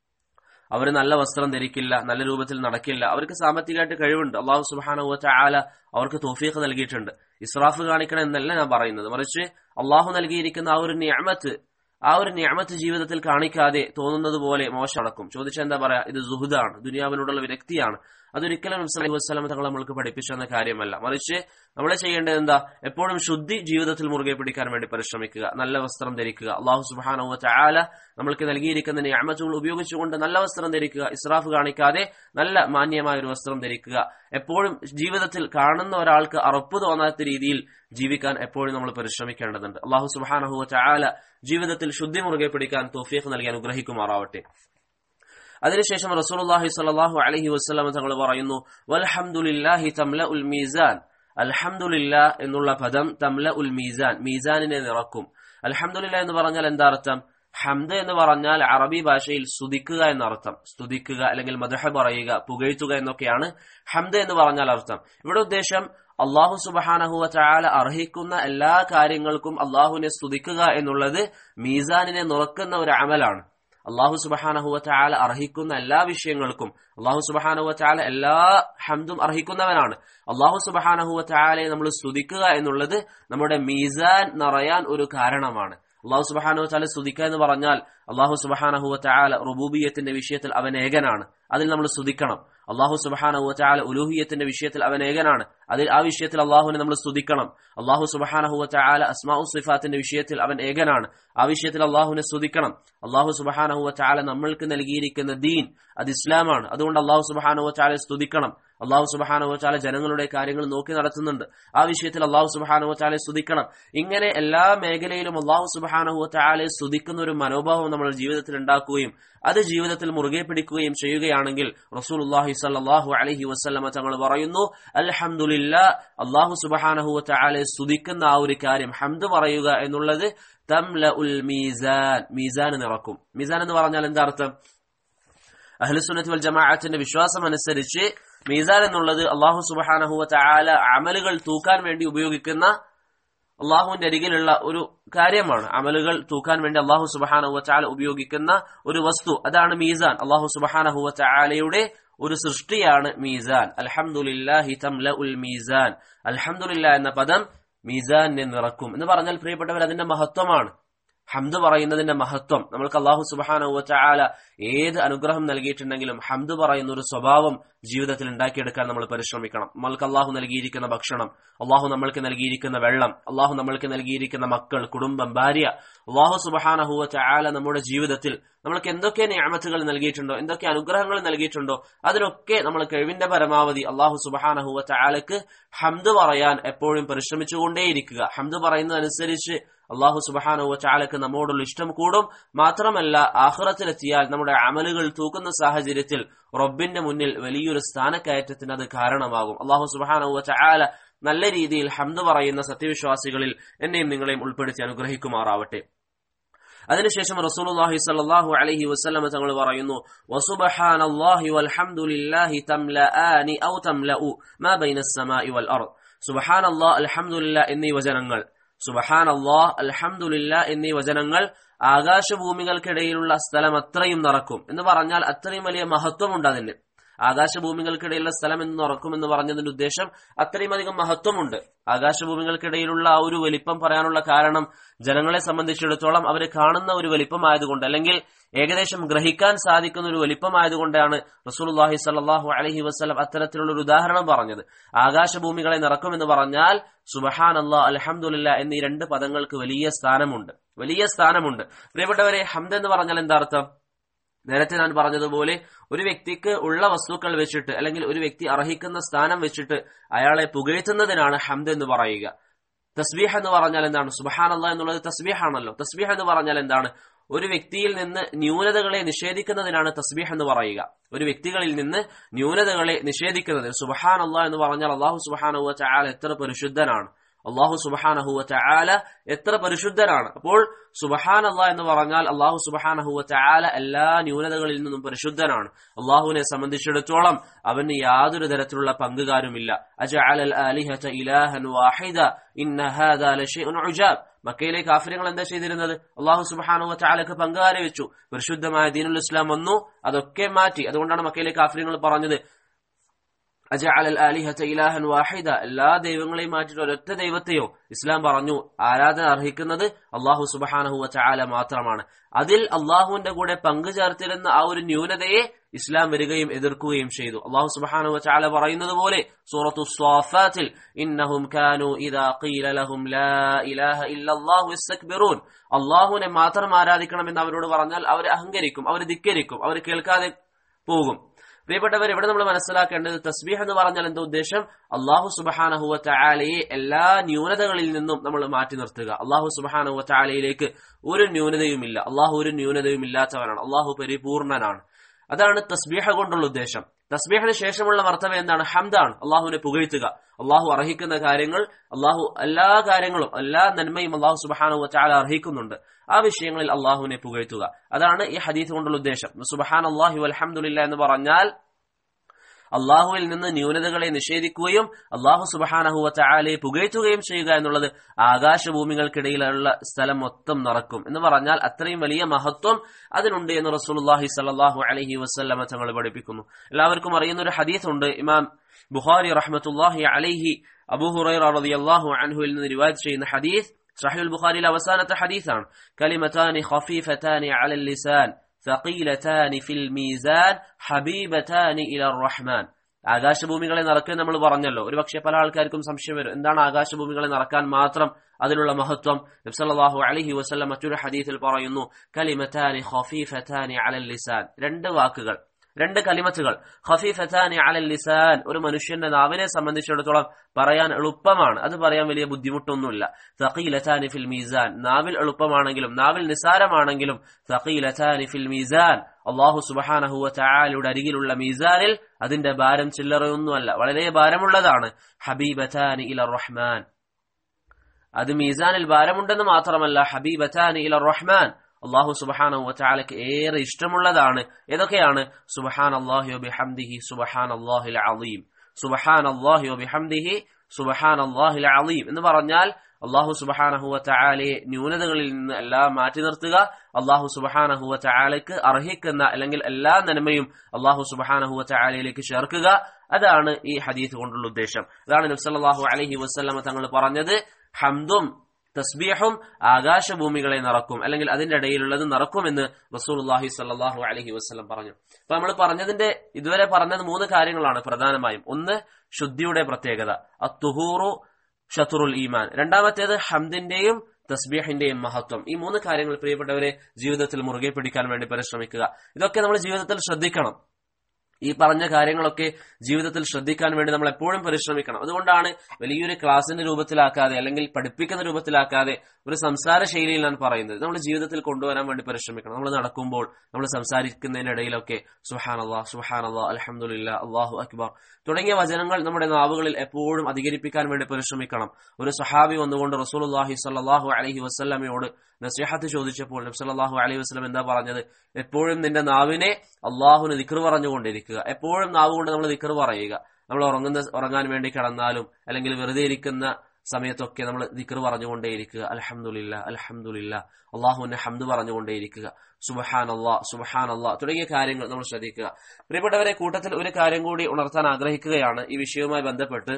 Speaker 1: അവർ നല്ല വസ്ത്രം ധരിക്കില്ല നല്ല രൂപത്തിൽ നടക്കില്ല അവർക്ക് സാമ്പത്തികമായിട്ട് കഴിവുണ്ട് അള്ളാഹു സുബാന ആല അവർക്ക് തോഫീഖ് നൽകിയിട്ടുണ്ട് ഇസ്രാഫ് കാണിക്കണം എന്നല്ല ഞാൻ പറയുന്നത് മറിച്ച് അള്ളാഹു നൽകിയിരിക്കുന്ന ആ ഒരു നിയമത്ത് ആ ഒരു നിയമത്ത് ജീവിതത്തിൽ കാണിക്കാതെ തോന്നുന്നത് പോലെ മോശം നടക്കും ചോദിച്ചാൽ എന്താ പറയാ ഇത് സുഹൃദാണ് ദുനിയാവിനോടുള്ള വിരക്തിയാണ് അതൊരിക്കലും നബ്സലി വസ്ലം തങ്ങൾ നമ്മൾക്ക് പഠിപ്പിച്ചെന്ന കാര്യമല്ല മറിച്ച് നമ്മൾ ചെയ്യേണ്ടത് എന്താ എപ്പോഴും ശുദ്ധി ജീവിതത്തിൽ മുറുകെ പിടിക്കാൻ വേണ്ടി പരിശ്രമിക്കുക നല്ല വസ്ത്രം ധരിക്കുക അള്ളാഹു സുബാനവ ചാല നമ്മൾക്ക് നൽകിയിരിക്കുന്ന നിയമത്തുകൾ ഉപയോഗിച്ചുകൊണ്ട് നല്ല വസ്ത്രം ധരിക്കുക ഇസ്രാഫ് കാണിക്കാതെ നല്ല മാന്യമായ ഒരു വസ്ത്രം ധരിക്കുക എപ്പോഴും ജീവിതത്തിൽ കാണുന്ന ഒരാൾക്ക് അറപ്പ് തോന്നാത്ത രീതിയിൽ ജീവിക്കാൻ എപ്പോഴും നമ്മൾ പരിശ്രമിക്കേണ്ടതുണ്ട് അള്ളാഹു സുബാനഹുവ ചാല ജീവിതത്തിൽ ശുദ്ധി മുറുകെ പിടിക്കാൻ തോഫീഖ് നൽകി അനുഗ്രഹിക്കുമാറാവട്ടെ അതിനുശേഷം റസൂലുള്ളാഹി സ്വല്ലല്ലാഹു അലൈഹി വസല്ലം തങ്ങൾ പറയുന്നു വൽഹംദുലില്ലാഹി തംല ഉൽ മീസാൻ അൽഹംദുലില്ല എന്നുള്ള പദം തംല ഉൽ മീസാൻ മീസാനിനെ നിറക്കും അൽഹംദുലില്ല എന്ന് പറഞ്ഞാൽ എന്താ അർത്ഥം ഹംദ് എന്ന് പറഞ്ഞാൽ അറബി ഭാഷയിൽ സ്തുതിക്കുക എന്നർത്ഥം സ്തുതിക്കുക അല്ലെങ്കിൽ മദഹ പറയുക പുകഴ്ത്തുക എന്നൊക്കെയാണ് ഹംദ് എന്ന് പറഞ്ഞാൽ അർത്ഥം ഇവിടെ ഉദ്ദേശം അള്ളാഹു സുബഹാനഹുവ ചാല അർഹിക്കുന്ന എല്ലാ കാര്യങ്ങൾക്കും അള്ളാഹുവിനെ സ്തുതിക്കുക എന്നുള്ളത് മീസാനിനെ നുറക്കുന്ന ഒരു അമലാണ് അള്ളാഹു സുബഹാനഹുവ ചാല അർഹിക്കുന്ന എല്ലാ വിഷയങ്ങൾക്കും അള്ളാഹു സുബഹാനഹുവ ചാല എല്ലാ ഹംദും അർഹിക്കുന്നവനാണ് അള്ളാഹു സുബഹാനഹുവ ചാലയെ നമ്മൾ സ്തുതിക്കുക എന്നുള്ളത് നമ്മുടെ മീസാൻ നിറയാൻ ഒരു കാരണമാണ് അള്ളാഹു സുബഹാനഹു ചാല സ്തുതിക്കുക എന്ന് പറഞ്ഞാൽ അള്ളാഹു സുബഹാനഹുവ ചാല റുബൂബിയത്തിന്റെ വിഷയത്തിൽ അവൻ ഏകനാണ് അതിൽ നമ്മൾ സ്തുതിക്കണം അള്ളാഹു സുബഹാനഹുവ ചാല ഉലൂഹിയത്തിന്റെ വിഷയത്തിൽ അവൻ ഏകനാണ് അതിൽ ആ വിഷയത്തിൽ അള്ളാഹുവിനെ നമ്മൾ സ്തുതിക്കണം അള്ളാഹു സുബഹാനഹുവ ചാല അസ്മാഉ സിഫാത്തിന്റെ വിഷയത്തിൽ അവൻ ഏകനാണ് ആ വിഷയത്തിൽ അള്ളാഹുവിനെ സ്തുതിക്കണം അള്ളാഹു സുബഹാനഹുവ ചാല നമ്മൾക്ക് നൽകിയിരിക്കുന്ന ദീൻ അത് ഇസ്ലാമാണ് അതുകൊണ്ട് അള്ളാഹു സുബഹാനഹുവ ചാല സ്തുതിക്കണം അള്ളാഹു സുബാനുവച്ചാല ജനങ്ങളുടെ കാര്യങ്ങൾ നോക്കി നടത്തുന്നുണ്ട് ആ വിഷയത്തിൽ അള്ളാഹു സുബാനുവച്ചാലെ സ്തുതിക്കണം ഇങ്ങനെ എല്ലാ മേഖലയിലും അള്ളാഹു സുബാനുവച്ചാലെ സ്തുതിക്കുന്ന ഒരു മനോഭാവം നമ്മൾ ജീവിതത്തിൽ ഉണ്ടാക്കുകയും അത് ജീവിതത്തിൽ മുറുകെ പിടിക്കുകയും ചെയ്യുകയാണെങ്കിൽ റസൂൽ അള്ളാഹി സല്ലാഹു അലഹി വസ്ലമ തങ്ങൾ പറയുന്നു അൽഹമുല്ല അള്ളാഹു സുബാനഹുവച്ചാലെ സ്തുതിക്കുന്ന ആ ഒരു കാര്യം ഹംദ് പറയുക എന്നുള്ളത് തംല ഉൽ മീസാൻ മീസാൻ നിറക്കും മീസാൻ എന്ന് പറഞ്ഞാൽ എന്താ അർത്ഥം അഹ്ലുസുന്നത്ത് വൽ ജമാഅത്തിന്റെ വിശ്വാസം അനുസരിച്ച് മീസാൻ എന്നുള്ളത് അള്ളാഹു സുബാനഹുവ ചാല അമലുകൾ തൂക്കാൻ വേണ്ടി ഉപയോഗിക്കുന്ന അള്ളാഹുവിന്റെ അരികിലുള്ള ഒരു കാര്യമാണ് അമലുകൾ തൂക്കാൻ വേണ്ടി അള്ളാഹു സുബാനഹുവ ചാല ഉപയോഗിക്കുന്ന ഒരു വസ്തു അതാണ് മീസാൻ അള്ളാഹു സുബാനഹുവ ചാലയുടെ ഒരു സൃഷ്ടിയാണ് മീസാൻ അൽഹമുല്ലാഹി തംല ഉൽ മീസാൻ അൽഹമുല്ല എന്ന പദം മീസാനെ നിറക്കും എന്ന് പറഞ്ഞാൽ പ്രിയപ്പെട്ടവർ അതിന്റെ മഹത്വമാണ് ഹംദ് പറയുന്നതിന്റെ മഹത്വം നമ്മൾക്ക് അള്ളാഹു സുബാന ചാല ഏത് അനുഗ്രഹം നൽകിയിട്ടുണ്ടെങ്കിലും ഹംദ് പറയുന്ന ഒരു സ്വഭാവം ജീവിതത്തിൽ ഉണ്ടാക്കിയെടുക്കാൻ നമ്മൾ പരിശ്രമിക്കണം നമ്മൾക്ക് അള്ളാഹു നൽകിയിരിക്കുന്ന ഭക്ഷണം അള്ളാഹു നമ്മൾക്ക് നൽകിയിരിക്കുന്ന വെള്ളം അള്ളാഹു നമ്മൾക്ക് നൽകിയിരിക്കുന്ന മക്കൾ കുടുംബം ഭാര്യ അള്ളാഹു സുബഹാനഹുവ ചാല നമ്മുടെ ജീവിതത്തിൽ നമ്മൾക്ക് എന്തൊക്കെ നിയമത്തുകൾ നൽകിയിട്ടുണ്ടോ എന്തൊക്കെ അനുഗ്രഹങ്ങൾ നൽകിയിട്ടുണ്ടോ അതിനൊക്കെ നമ്മൾ കഴിവിന്റെ പരമാവധി അള്ളാഹു സുബഹാനഹുവ ചാലക്ക് ഹംദ് പറയാൻ എപ്പോഴും പരിശ്രമിച്ചുകൊണ്ടേയിരിക്കുക ഹംദ് പറയുന്നതനുസരിച്ച് അള്ളാഹു സുബഹാനുവ ചാലക്ക് നമ്മോടുള്ള ഇഷ്ടം കൂടും മാത്രമല്ല ആഹ്റത്തിലെത്തിയാൽ നമ്മുടെ അമലുകൾ തൂക്കുന്ന സാഹചര്യത്തിൽ റബ്ബിന്റെ മുന്നിൽ വലിയൊരു സ്ഥാനക്കയറ്റത്തിന് അത് കാരണമാകും അള്ളാഹു സുബഹാനുവ ചാല നല്ല രീതിയിൽ ഹംദ് പറയുന്ന സത്യവിശ്വാസികളിൽ എന്നെയും നിങ്ങളെയും ഉൾപ്പെടുത്തി അനുഗ്രഹിക്കുമാറാവട്ടെ അതിനുശേഷം റസൂലുള്ളാഹി സ്വല്ലല്ലാഹു അലൈഹി വസല്ലമ തങ്ങൾ പറയുന്നു വസുബ്ഹാനല്ലാഹി വൽഹംദുലില്ലാഹി തംലആനി ഔ തംലഉ മാ ബൈനസ് സമാഇ വൽ അർദ് സുബ്ഹാനല്ലാഹ് അൽഹംദുലില്ലാ എന്നീ വചനങ്ങൾ സുബഹാനല്ലാഹ് അൽഹംദുലില്ല എന്നീ വചനങ്ങൾ ആകാശഭൂമികൾക്കിടയിലുള്ള സ്ഥലം അത്രയും നിറക്കും എന്ന് പറഞ്ഞാൽ അത്രയും വലിയ മഹത്വമുണ്ട് അതിന് ആകാശഭൂമികൾക്കിടയിലുള്ള സ്ഥലം എന്ന് നിറക്കുമെന്ന് പറഞ്ഞതിന്റെ ഉദ്ദേശം അത്രയും അധികം മഹത്വമുണ്ട് ആകാശഭൂമികൾക്കിടയിലുള്ള ആ ഒരു വലിപ്പം പറയാനുള്ള കാരണം ജനങ്ങളെ സംബന്ധിച്ചിടത്തോളം അവർ കാണുന്ന ഒരു വലിപ്പമായതുകൊണ്ട് അല്ലെങ്കിൽ ഏകദേശം ഗ്രഹിക്കാൻ സാധിക്കുന്ന ഒരു വലിപ്പമായതുകൊണ്ടാണ് റസൂലുള്ളാഹി സ്വല്ലല്ലാഹു അലൈഹി വസല്ലം അത്തരത്തിലുള്ള ഒരു ഉദാഹരണം പറഞ്ഞത് ആകാശഭൂമികളെ നിറക്കുമെന്ന് പറഞ്ഞാൽ സുബഹാൻ അള്ളാഹ് അലഹമുല്ല എന്നീ രണ്ട് പദങ്ങൾക്ക് വലിയ സ്ഥാനമുണ്ട് വലിയ സ്ഥാനമുണ്ട് പ്രിയപ്പെട്ടവരെ ഹംദ് എന്ന് പറഞ്ഞാൽ എന്താ അർത്ഥം നേരത്തെ ഞാൻ പറഞ്ഞതുപോലെ ഒരു വ്യക്തിക്ക് ഉള്ള വസ്തുക്കൾ വെച്ചിട്ട് അല്ലെങ്കിൽ ഒരു വ്യക്തി അർഹിക്കുന്ന സ്ഥാനം വെച്ചിട്ട് അയാളെ പുകഴ്ത്തുന്നതിനാണ് ഹംദ് എന്ന് പറയുക തസ്ബീഹ് എന്ന് പറഞ്ഞാൽ എന്താണ് സുബഹാൻ അള്ളാഹ് എന്നുള്ളത് തസ്ബീഹ് ആണല്ലോ തസ്ബീഹ് എന്ന് പറഞ്ഞാൽ എന്താണ് ഒരു വ്യക്തിയിൽ നിന്ന് ന്യൂനതകളെ നിഷേധിക്കുന്നതിനാണ് തസ്ബീഹ് എന്ന് പറയുക ഒരു വ്യക്തികളിൽ നിന്ന് ന്യൂനതകളെ നിഷേധിക്കുന്നത് സുബഹാൻ അള്ളാഹ് എന്ന് പറഞ്ഞാൽ അള്ളാഹു സുബഹാനുവ ചായാൽ എത്ര പരിശുദ്ധനാണ് അള്ളാഹു സുബഹാനഹുവ ചായാല എത്ര പരിശുദ്ധനാണ് അപ്പോൾ സുബഹാൻ അള്ളാഹ് എന്ന് പറഞ്ഞാൽ അള്ളാഹു സുബഹാനഹുവ ചായാല എല്ലാ ന്യൂനതകളിൽ നിന്നും പരിശുദ്ധനാണ് അള്ളാഹുവിനെ സംബന്ധിച്ചിടത്തോളം അവന് യാതൊരു തരത്തിലുള്ള പങ്കുകാരുമില്ല മക്കയിലെ കാഫര്യങ്ങൾ എന്താ ചെയ്തിരുന്നത് അള്ളാഹു സുബാനുവ ചാലക്ക് പങ്കുകാരെ വെച്ചു പരിശുദ്ധമായ ദീനുൽ ഇസ്ലാം വന്നു അതൊക്കെ മാറ്റി അതുകൊണ്ടാണ് മക്കയിലെ കാഫര്യങ്ങൾ പറഞ്ഞത് അജഅൽ ആലിഹത ഇലാഹൻ വാഹിദ എല്ലാ ദൈവങ്ങളെയും മാറ്റിയിട്ട് ഒരൊറ്റ ദൈവത്തെയോ ഇസ്ലാം പറഞ്ഞു ആരാധന അർഹിക്കുന്നത് അള്ളാഹു സുബഹാനഹു ചാല മാത്രമാണ് അതിൽ അള്ളാഹുവിന്റെ കൂടെ പങ്കു ചേർത്തിരുന്ന ആ ഒരു ന്യൂനതയെ ഇസ്ലാം വരികയും എതിർക്കുകയും ചെയ്തു അള്ളാഹു സുബഹാനഹു ചാല പറയുന്നത് പോലെ സൂറത്തു സ്വാഫാത്തിൽ ഇന്നഹും കാനു ഇദാ ഖീല ലഹും ലാ ഇലാഹ ഇല്ലല്ലാഹു യസ്തക്ബിറൂൻ അള്ളാഹുവിനെ മാത്രം ആരാധിക്കണമെന്ന് അവരോട് പറഞ്ഞാൽ അവർ അഹങ്കരിക്കും അവർ ധിക്കരിക്കും അവർ കേൾക്കാതെ പോകും പ്രിയപ്പെട്ടവർ ഇവിടെ നമ്മൾ മനസ്സിലാക്കേണ്ടത് തസ്ബീഹ് എന്ന് പറഞ്ഞാൽ എന്താ ഉദ്ദേശം അള്ളാഹു സുബഹാനഹുവ ചാലയെ എല്ലാ ന്യൂനതകളിൽ നിന്നും നമ്മൾ മാറ്റി നിർത്തുക അള്ളാഹു സുബഹാനഹുവ ചാലയിലേക്ക് ഒരു ന്യൂനതയുമില്ല അള്ളാഹു ഒരു ന്യൂനതയും ഇല്ലാത്തവനാണ് അള്ളാഹു പരിപൂർണനാണ് അതാണ് തസ്ബീഹ കൊണ്ടുള്ള ഉദ്ദേശം തസ്ബീഹിന് ശേഷമുള്ള മർത്തവ എന്താണ് ഹംദാണ് അള്ളാഹുവിനെ പുകഴ്ത്തുക അള്ളാഹു അർഹിക്കുന്ന കാര്യങ്ങൾ അള്ളാഹു എല്ലാ കാര്യങ്ങളും എല്ലാ നന്മയും അള്ളാഹു സുബഹാനു ചാല അർഹിക്കുന്നുണ്ട് ആ വിഷയങ്ങളിൽ അള്ളാഹുവിനെ പുകഴ്ത്തുക അതാണ് ഈ ഹദീസ് കൊണ്ടുള്ള ഉദ്ദേശം സുബഹാൻ അള്ളാഹു അലഹമുല്ല എന്ന് പറഞ്ഞാൽ അള്ളാഹുവിൽ നിന്ന് ന്യൂനതകളെ നിഷേധിക്കുകയും അള്ളാഹു സുബഹാനഹുവ ചാലയെ പുകഴ്ത്തുകയും ചെയ്യുക എന്നുള്ളത് ആകാശഭൂമികൾക്കിടയിലുള്ള സ്ഥലം മൊത്തം നിറക്കും എന്ന് പറഞ്ഞാൽ അത്രയും വലിയ മഹത്വം അതിനുണ്ട് എന്ന് റസൂലുല്ലാഹി സല്ലാഹു അലഹി വസ്ല്ലമ തങ്ങൾ പഠിപ്പിക്കുന്നു എല്ലാവർക്കും അറിയുന്ന ഒരു ഹദീസ് ഉണ്ട് ഇമാം ബുഖാരി റഹ്മത്തുല്ലാഹി അലൈഹി അബൂഹുറൈറ റളിയല്ലാഹു അൻഹുവിൽ നിന്ന് റിവായത്ത് ചെയ്യുന്ന ഹദീസ് സഹീൽ ബുഖാരിയിലെ അവസാനത്തെ ഹദീസാണ് കലിമതാനി ഖഫീഫതാനി അലൽ ലിസാൻ ثقيلتان في الميزان حبيبتان إلى الرحمن ആകാശഭൂമികളെ നിറക്കാൻ നമ്മൾ പറഞ്ഞല്ലോ ഒരു പക്ഷേ പല ആൾക്കാർക്കും സംശയം വരും എന്താണ് ആകാശഭൂമികളെ നിറക്കാൻ മാത്രം അതിലുള്ള മഹത്വം നബ്സല്ലാഹു അലഹി വസ്ലം മറ്റൊരു ഹദീസിൽ പറയുന്നു കലിമത്താനി ഖഫീഫത്താനി അലൽ ലിസാൻ രണ്ട് വാക്കുകൾ രണ്ട് കലിമത്തുകൾ ഖഫീഫത്താനി അലൽ ലിസാൻ ഒരു മനുഷ്യന്റെ നാവിനെ സംബന്ധിച്ചിടത്തോളം പറയാൻ എളുപ്പമാണ് അത് പറയാൻ വലിയ ബുദ്ധിമുട്ടൊന്നുമില്ല തഖീലത്താനി ഫിൽ മീസാൻ നാവിൽ എളുപ്പമാണെങ്കിലും നാവിൽ നിസാരമാണെങ്കിലും തഖീലത്താനി ഫിൽ മീസാൻ അള്ളാഹു സുബഹാനഹുവ ചായാലയുടെ അരികിലുള്ള മീസാനിൽ അതിന്റെ ഭാരം ചില്ലറയൊന്നുമല്ല വളരെ ഭാരമുള്ളതാണ് ഹബീബത്താനി ഇല റഹ്മാൻ അത് മീസാനിൽ ഭാരമുണ്ടെന്ന് മാത്രമല്ല ഹബീബത്താനി ഇല റഹ്മാൻ അള്ളാഹു സുബഹാനഹു വചാലക്ക് ഏറെ ഇഷ്ടമുള്ളതാണ് ഏതൊക്കെയാണ് സുബഹാൻ അള്ളാഹി ബിഹംദിഹി സുബഹാൻ അള്ളാഹിൽ അലീം സുബഹാൻ അള്ളാഹി ബിഹംദിഹി സുബഹാൻ അള്ളാഹിൽ അലീം എന്ന് പറഞ്ഞാൽ അള്ളാഹു സുബഹാനഹുവ ചായാലയെ ന്യൂനതകളിൽ നിന്ന് എല്ലാം മാറ്റി നിർത്തുക അള്ളാഹു സുബഹാനഹുവ ചായാലയ്ക്ക് അർഹിക്കുന്ന അല്ലെങ്കിൽ എല്ലാ നന്മയും അള്ളാഹു സുബഹാനഹുവ ചായാലയിലേക്ക് ചേർക്കുക അതാണ് ഈ ഹദീസ് കൊണ്ടുള്ള ഉദ്ദേശം അതാണ് നബ്സല്ലാഹു അലഹി വസ്ലമ തങ്ങൾ പറഞ്ഞത് ഹംദും തസ്ബീഹും ആകാശഭൂമികളെ നിറക്കും അല്ലെങ്കിൽ അതിന്റെ ഇടയിലുള്ളത് നിറക്കുമെന്ന് റസൂൽഹി സല്ലാഹു അലഹി വസ്ലം പറഞ്ഞു അപ്പൊ നമ്മൾ പറഞ്ഞതിന്റെ ഇതുവരെ പറഞ്ഞത് മൂന്ന് കാര്യങ്ങളാണ് പ്രധാനമായും ഒന്ന് ശുദ്ധിയുടെ പ്രത്യേകത അത്തുഹൂറു ഷത്തുറുൽ ഈമാൻ രണ്ടാമത്തേത് ഹംദിന്റെയും തസ്ബീഹിന്റെയും മഹത്വം ഈ മൂന്ന് കാര്യങ്ങൾ പ്രിയപ്പെട്ടവരെ ജീവിതത്തിൽ മുറുകെ പിടിക്കാൻ വേണ്ടി പരിശ്രമിക്കുക ഇതൊക്കെ നമ്മൾ ജീവിതത്തിൽ ശ്രദ്ധിക്കണം ഈ പറഞ്ഞ കാര്യങ്ങളൊക്കെ ജീവിതത്തിൽ ശ്രദ്ധിക്കാൻ വേണ്ടി നമ്മൾ എപ്പോഴും പരിശ്രമിക്കണം അതുകൊണ്ടാണ് വലിയൊരു ക്ലാസിന്റെ രൂപത്തിലാക്കാതെ അല്ലെങ്കിൽ പഠിപ്പിക്കുന്ന രൂപത്തിലാക്കാതെ ഒരു സംസാര ശൈലിയിൽ ഞാൻ പറയുന്നത് നമ്മൾ ജീവിതത്തിൽ കൊണ്ടുവരാൻ വേണ്ടി പരിശ്രമിക്കണം നമ്മൾ നടക്കുമ്പോൾ നമ്മൾ സംസാരിക്കുന്നതിനിടയിലൊക്കെ സുഹാൻ അള്ളാഹ് സുഹാൻ അള്ളാഹ് അലഹമുല്ല അള്ളാഹു അക്ബർ തുടങ്ങിയ വചനങ്ങൾ നമ്മുടെ നാവുകളിൽ എപ്പോഴും അധികരിപ്പിക്കാൻ വേണ്ടി പരിശ്രമിക്കണം ഒരു സഹാബി വന്നുകൊണ്ട് റസൂലുല്ലാഹി സല്ലാഹു അലഹി വസ്ലമയോട് നസിഹത്ത് ചോദിച്ചപ്പോൾ നബ്സല്ലാഹു അലൈഹി വസ്ലം എന്താ പറഞ്ഞത് എപ്പോഴും നിന്റെ നാവിനെ അള്ളാഹുന് ദിക്കർ പറഞ്ഞുകൊണ്ടിരിക്കുക എപ്പോഴും നാവ് കൊണ്ട് നമ്മൾ ദിക്കർ പറയുക നമ്മൾ ഉറങ്ങുന്ന ഉറങ്ങാൻ വേണ്ടി കിടന്നാലും അല്ലെങ്കിൽ വെറുതെ ഇരിക്കുന്ന സമയത്തൊക്കെ നമ്മൾ ദിക്കർ പറഞ്ഞുകൊണ്ടേയിരിക്കുക അലഹമുല്ല അലഹമുല്ല അള്ളാഹുവിന്റെ ഹംദ് പറഞ്ഞുകൊണ്ടേയിരിക്കുക സുബഹാൻ അള്ളാ സുബഹാൻ അള്ളാ തുടങ്ങിയ കാര്യങ്ങൾ നമ്മൾ ശ്രദ്ധിക്കുക പ്രിയപ്പെട്ടവരെ കൂട്ടത്തിൽ ഒരു കാര്യം കൂടി ഉണർത്താൻ ആഗ്രഹിക്കുകയാണ് ഈ വിഷയവുമായി ബന്ധപ്പെട്ട്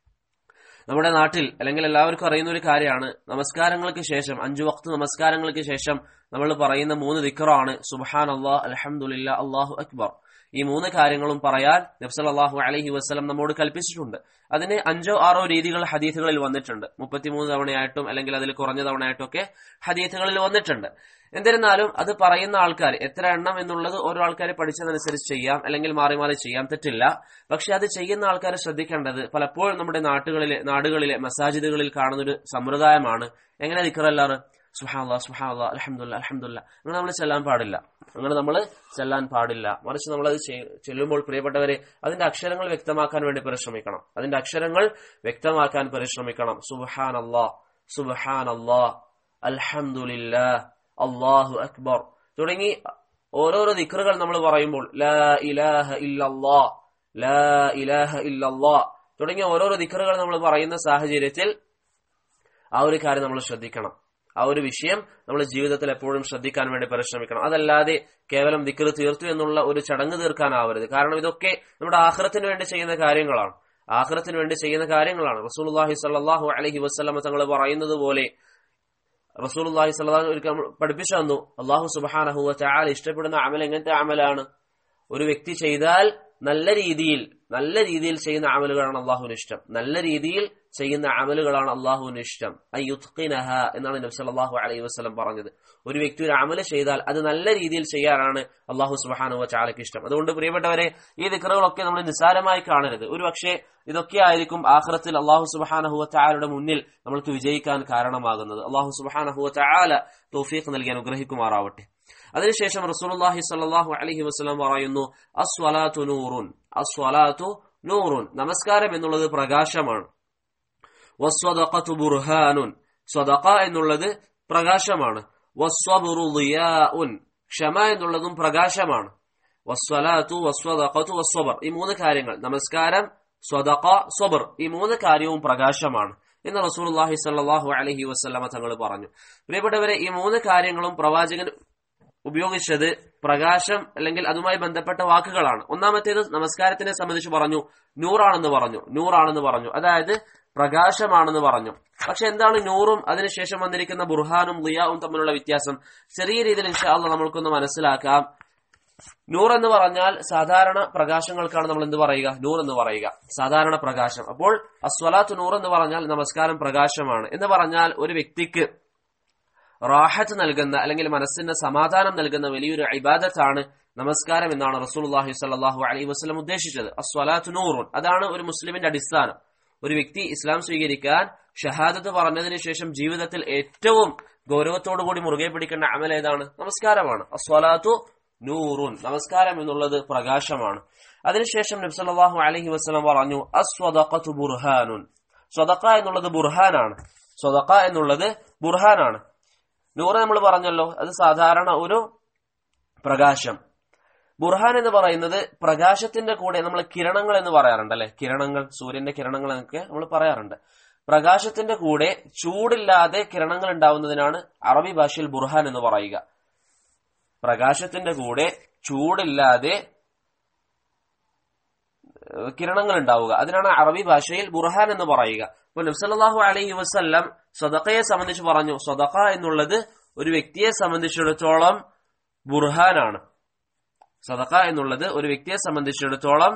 Speaker 1: നമ്മുടെ നാട്ടിൽ അല്ലെങ്കിൽ എല്ലാവർക്കും അറിയുന്ന ഒരു കാര്യമാണ് നമസ്കാരങ്ങൾക്ക് ശേഷം അഞ്ചു വക്ത് നമസ്കാരങ്ങൾക്ക് ശേഷം നമ്മൾ പറയുന്ന മൂന്ന് ദിക്കറാണ് സുബഹാൻ അള്ളാഹ് അലഹമുല്ല അള്ളാഹു അക്ബർ ഈ മൂന്ന് കാര്യങ്ങളും പറയാൻ നബ്സൽ അള്ളാഹു അലഹി വസ്ലം നമ്മോട് കൽപ്പിച്ചിട്ടുണ്ട് അതിന് അഞ്ചോ ആറോ രീതികൾ ഹദീസുകളിൽ വന്നിട്ടുണ്ട് മുപ്പത്തിമൂന്ന് തവണയായിട്ടും അല്ലെങ്കിൽ അതിൽ കുറഞ്ഞ തവണയായിട്ടും ഒക്കെ ഹദീസുകളിൽ വന്നിട്ടുണ്ട് എന്നിരുന്നാലും അത് പറയുന്ന ആൾക്കാർ എത്ര എണ്ണം എന്നുള്ളത് ഓരോ ആൾക്കാർ പഠിച്ചതനുസരിച്ച് ചെയ്യാം അല്ലെങ്കിൽ മാറി മാറി ചെയ്യാം തെറ്റില്ല പക്ഷെ അത് ചെയ്യുന്ന ആൾക്കാർ ശ്രദ്ധിക്കേണ്ടത് പലപ്പോഴും നമ്മുടെ നാട്ടുകളിലെ നാടുകളിലെ മസാജിദുകളിൽ കാണുന്ന ഒരു സമ്പ്രദായമാണ് എങ്ങനെ ദിക്കറല്ലാറ് സുഹാ സുഹാ അലഹമുല്ല അലഹമുല്ല അങ്ങനെ നമ്മൾ ചെല്ലാൻ പാടില്ല അങ്ങനെ നമ്മൾ ചെല്ലാൻ പാടില്ല മറിച്ച് നമ്മൾ അത് ചെല്ലുമ്പോൾ പ്രിയപ്പെട്ടവരെ അതിന്റെ അക്ഷരങ്ങൾ വ്യക്തമാക്കാൻ വേണ്ടി പരിശ്രമിക്കണം അതിന്റെ അക്ഷരങ്ങൾ വ്യക്തമാക്കാൻ പരിശ്രമിക്കണം സുബഹാൻ അള്ളാ സുബഹാൻ അള്ളാ അൽഹമുല്ല അള്ളാഹു അക്ബർ തുടങ്ങി ഓരോരോ ദിക്കറുകൾ നമ്മൾ പറയുമ്പോൾ ലാ ഇലാഹ ഇല്ലല്ലാ ലാ ഇലാഹ ഇല്ലല്ലാ തുടങ്ങിയ ഓരോരോ ദിക്കറുകൾ നമ്മൾ പറയുന്ന സാഹചര്യത്തിൽ ആ ഒരു കാര്യം നമ്മൾ ശ്രദ്ധിക്കണം ആ ഒരു വിഷയം നമ്മൾ ജീവിതത്തിൽ എപ്പോഴും ശ്രദ്ധിക്കാൻ വേണ്ടി പരിശ്രമിക്കണം അതല്ലാതെ കേവലം ദിക്കറ് തീർത്തു എന്നുള്ള ഒരു ചടങ്ങ് തീർക്കാനാവരുത് കാരണം ഇതൊക്കെ നമ്മുടെ ആഹ്റത്തിന് വേണ്ടി ചെയ്യുന്ന കാര്യങ്ങളാണ് ആഹ്റത്തിന് വേണ്ടി ചെയ്യുന്ന കാര്യങ്ങളാണ് റസൂൽഹി സല്ലാഹു അലഹി വസ്ലമ തങ്ങൾ പറയുന്നത് പോലെ റസൂൽഹി സല്ലാഹു ഒരിക്കൽ പഠിപ്പിച്ചു തന്നു അള്ളാഹു സുബാനഹുവ ചാൽ ഇഷ്ടപ്പെടുന്ന അമൽ എങ്ങനത്തെ അമലാണ് ഒരു വ്യക്തി ചെയ്താൽ നല്ല രീതിയിൽ നല്ല രീതിയിൽ ചെയ്യുന്ന അമലുകളാണ് അള്ളാഹുവിന് ഇഷ്ടം നല്ല രീതിയിൽ ചെയ്യുന്ന അമലുകളാണ് അള്ളാഹുവിന് ഇഷ്ടം അയ്യുത്ഖിനഹ എന്നാണ് നബി സല്ലല്ലാഹു അലൈഹി വസല്ലം പറഞ്ഞത് ഒരു വ്യക്തി ഒരു അമല് ചെയ്താൽ അത് നല്ല രീതിയിൽ ചെയ്യാനാണ് അള്ളാഹു സുബ്ഹാനഹു വതആലയ്ക്ക് ഇഷ്ടം അതുകൊണ്ട് പ്രിയപ്പെട്ടവരെ ഈ ദിക്റുകളൊക്കെ നമ്മൾ നിസ്സാരമായി കാണരുത് ഒരു പക്ഷേ ഇതൊക്കെ ആയിരിക്കും ആഖിറത്തിൽ അള്ളാഹു സുബ്ഹാനഹു വതആലയുടെ മുന്നിൽ നമ്മൾക്ക് വിജയിക്കാൻ കാരണമാകുന്നത് അള്ളാഹു സുബ്ഹാനഹു വതആല തൗഫീഖ് നൽകി അനുഗ്രഹിക്കുമാറാവട്ടെ അതിനുശേഷം റസൂലുള്ളാഹി സ്വല്ലല്ലാഹു അലൈഹി വസല്ലം പറയുന്നു അസ്വലാത്തു നൂറുൻ അസ്വലാത്തു നൂറുൻ നമസ്കാരം എന്നുള്ളത് പ്രകാശമാണ് വസ്വദഖത്തു ബുർഹാനുൻ സ്വദഖ എന്നുള്ളത് പ്രകാശമാണ് വസ്വബുറു ളിയാഉൻ ക്ഷമ എന്നുള്ളതും പ്രകാശമാണ് വസ്വലാത്തു വസ്വദഖത്തു വസ്വബർ ഈ മൂന്ന് കാര്യങ്ങൾ നമസ്കാരം സ്വദഖ സ്വബർ ഈ മൂന്ന് കാര്യവും പ്രകാശമാണ് എന്ന് റസൂലുള്ളാഹി സ്വല്ലല്ലാഹു അലൈഹി വസല്ലമ തങ്ങൾ പറഞ്ഞു പ്രിയപ്പെട്ടവരെ ഈ മൂന്ന് കാര്യങ്ങളും പ്രവാചകൻ ഉപയോഗിച്ചത് പ്രകാശം അല്ലെങ്കിൽ അതുമായി ബന്ധപ്പെട്ട വാക്കുകളാണ് ഒന്നാമത്തേത് നമസ്കാരത്തിനെ സംബന്ധിച്ച് പറഞ്ഞു നൂറാണെന്ന് പറഞ്ഞു നൂറാണെന്ന് പറഞ്ഞു അതായത് പ്രകാശമാണെന്ന് പറഞ്ഞു പക്ഷെ എന്താണ് നൂറും അതിനുശേഷം വന്നിരിക്കുന്ന ബുർഹാനും ലിയാവും തമ്മിലുള്ള വ്യത്യാസം ചെറിയ രീതിയിൽ ഇൻഷാല്ല നമ്മൾക്കൊന്ന് മനസ്സിലാക്കാം നൂർ എന്ന് പറഞ്ഞാൽ സാധാരണ പ്രകാശങ്ങൾക്കാണ് നമ്മൾ എന്ത് പറയുക നൂർ എന്ന് പറയുക സാധാരണ പ്രകാശം അപ്പോൾ അസ്വലാത്ത് നൂർ എന്ന് പറഞ്ഞാൽ നമസ്കാരം പ്രകാശമാണ് എന്ന് പറഞ്ഞാൽ ഒരു വ്യക്തിക്ക് റാഹത്ത് നൽകുന്ന അല്ലെങ്കിൽ മനസ്സിന് സമാധാനം നൽകുന്ന വലിയൊരു ഇബാദത്താണ് നമസ്കാരം എന്നാണ് റസൂലുള്ളാഹി സ്വല്ലല്ലാഹു അലൈഹി വസല്ലം ഉദ്ദേശിച്ചത് അസ്വലാത്തു നൂറുൻ അതാണ് ഒരു മുസ്ലിമിന്റെ അടിസ്ഥാനം ഒരു വ്യക്തി ഇസ്ലാം സ്വീകരിക്കാൻ ഷഹാദത്ത് പറഞ്ഞതിന് ശേഷം ജീവിതത്തിൽ ഏറ്റവും ഗൗരവത്തോടു കൂടി മുറുകെ പിടിക്കേണ്ട അമൽ ഏതാണ് നമസ്കാരമാണ് അസ്വലാത്തു നൂറുൻ നമസ്കാരം എന്നുള്ളത് പ്രകാശമാണ് അതിനുശേഷം നബ്സല്ലാഹു അലഹി വസ്ലം പറഞ്ഞു അസ്വദഖത്തു ബുർഹാനുൻ സ്വതക്ക എന്നുള്ളത് ബുർഹാനാണ് സ്വതക്ക എന്നുള്ളത് ബുർഹാനാണ് നൂറ് നമ്മൾ പറഞ്ഞല്ലോ അത് സാധാരണ ഒരു പ്രകാശം ബുർഹാൻ എന്ന് പറയുന്നത് പ്രകാശത്തിന്റെ കൂടെ നമ്മൾ കിരണങ്ങൾ എന്ന് പറയാറുണ്ട് അല്ലെ കിരണങ്ങൾ സൂര്യന്റെ കിരണങ്ങൾ എന്നൊക്കെ നമ്മൾ പറയാറുണ്ട് പ്രകാശത്തിന്റെ കൂടെ ചൂടില്ലാതെ കിരണങ്ങൾ ഉണ്ടാവുന്നതിനാണ് അറബി ഭാഷയിൽ ബുർഹാൻ എന്ന് പറയുക പ്രകാശത്തിന്റെ കൂടെ ചൂടില്ലാതെ കിരണങ്ങൾ ഉണ്ടാവുക അതിനാണ് അറബി ഭാഷയിൽ ബുർഹാൻ എന്ന് പറയുക അപ്പൊ നബ്സല്ലാഹു അലൈഹി വസ്ല്ലം സ്വതക്കയെ സംബന്ധിച്ച് പറഞ്ഞു സ്വതക്ക എന്നുള്ളത് ഒരു വ്യക്തിയെ സംബന്ധിച്ചിടത്തോളം ബുർഹാനാണ് സ്വതക്ക എന്നുള്ളത് ഒരു വ്യക്തിയെ സംബന്ധിച്ചിടത്തോളം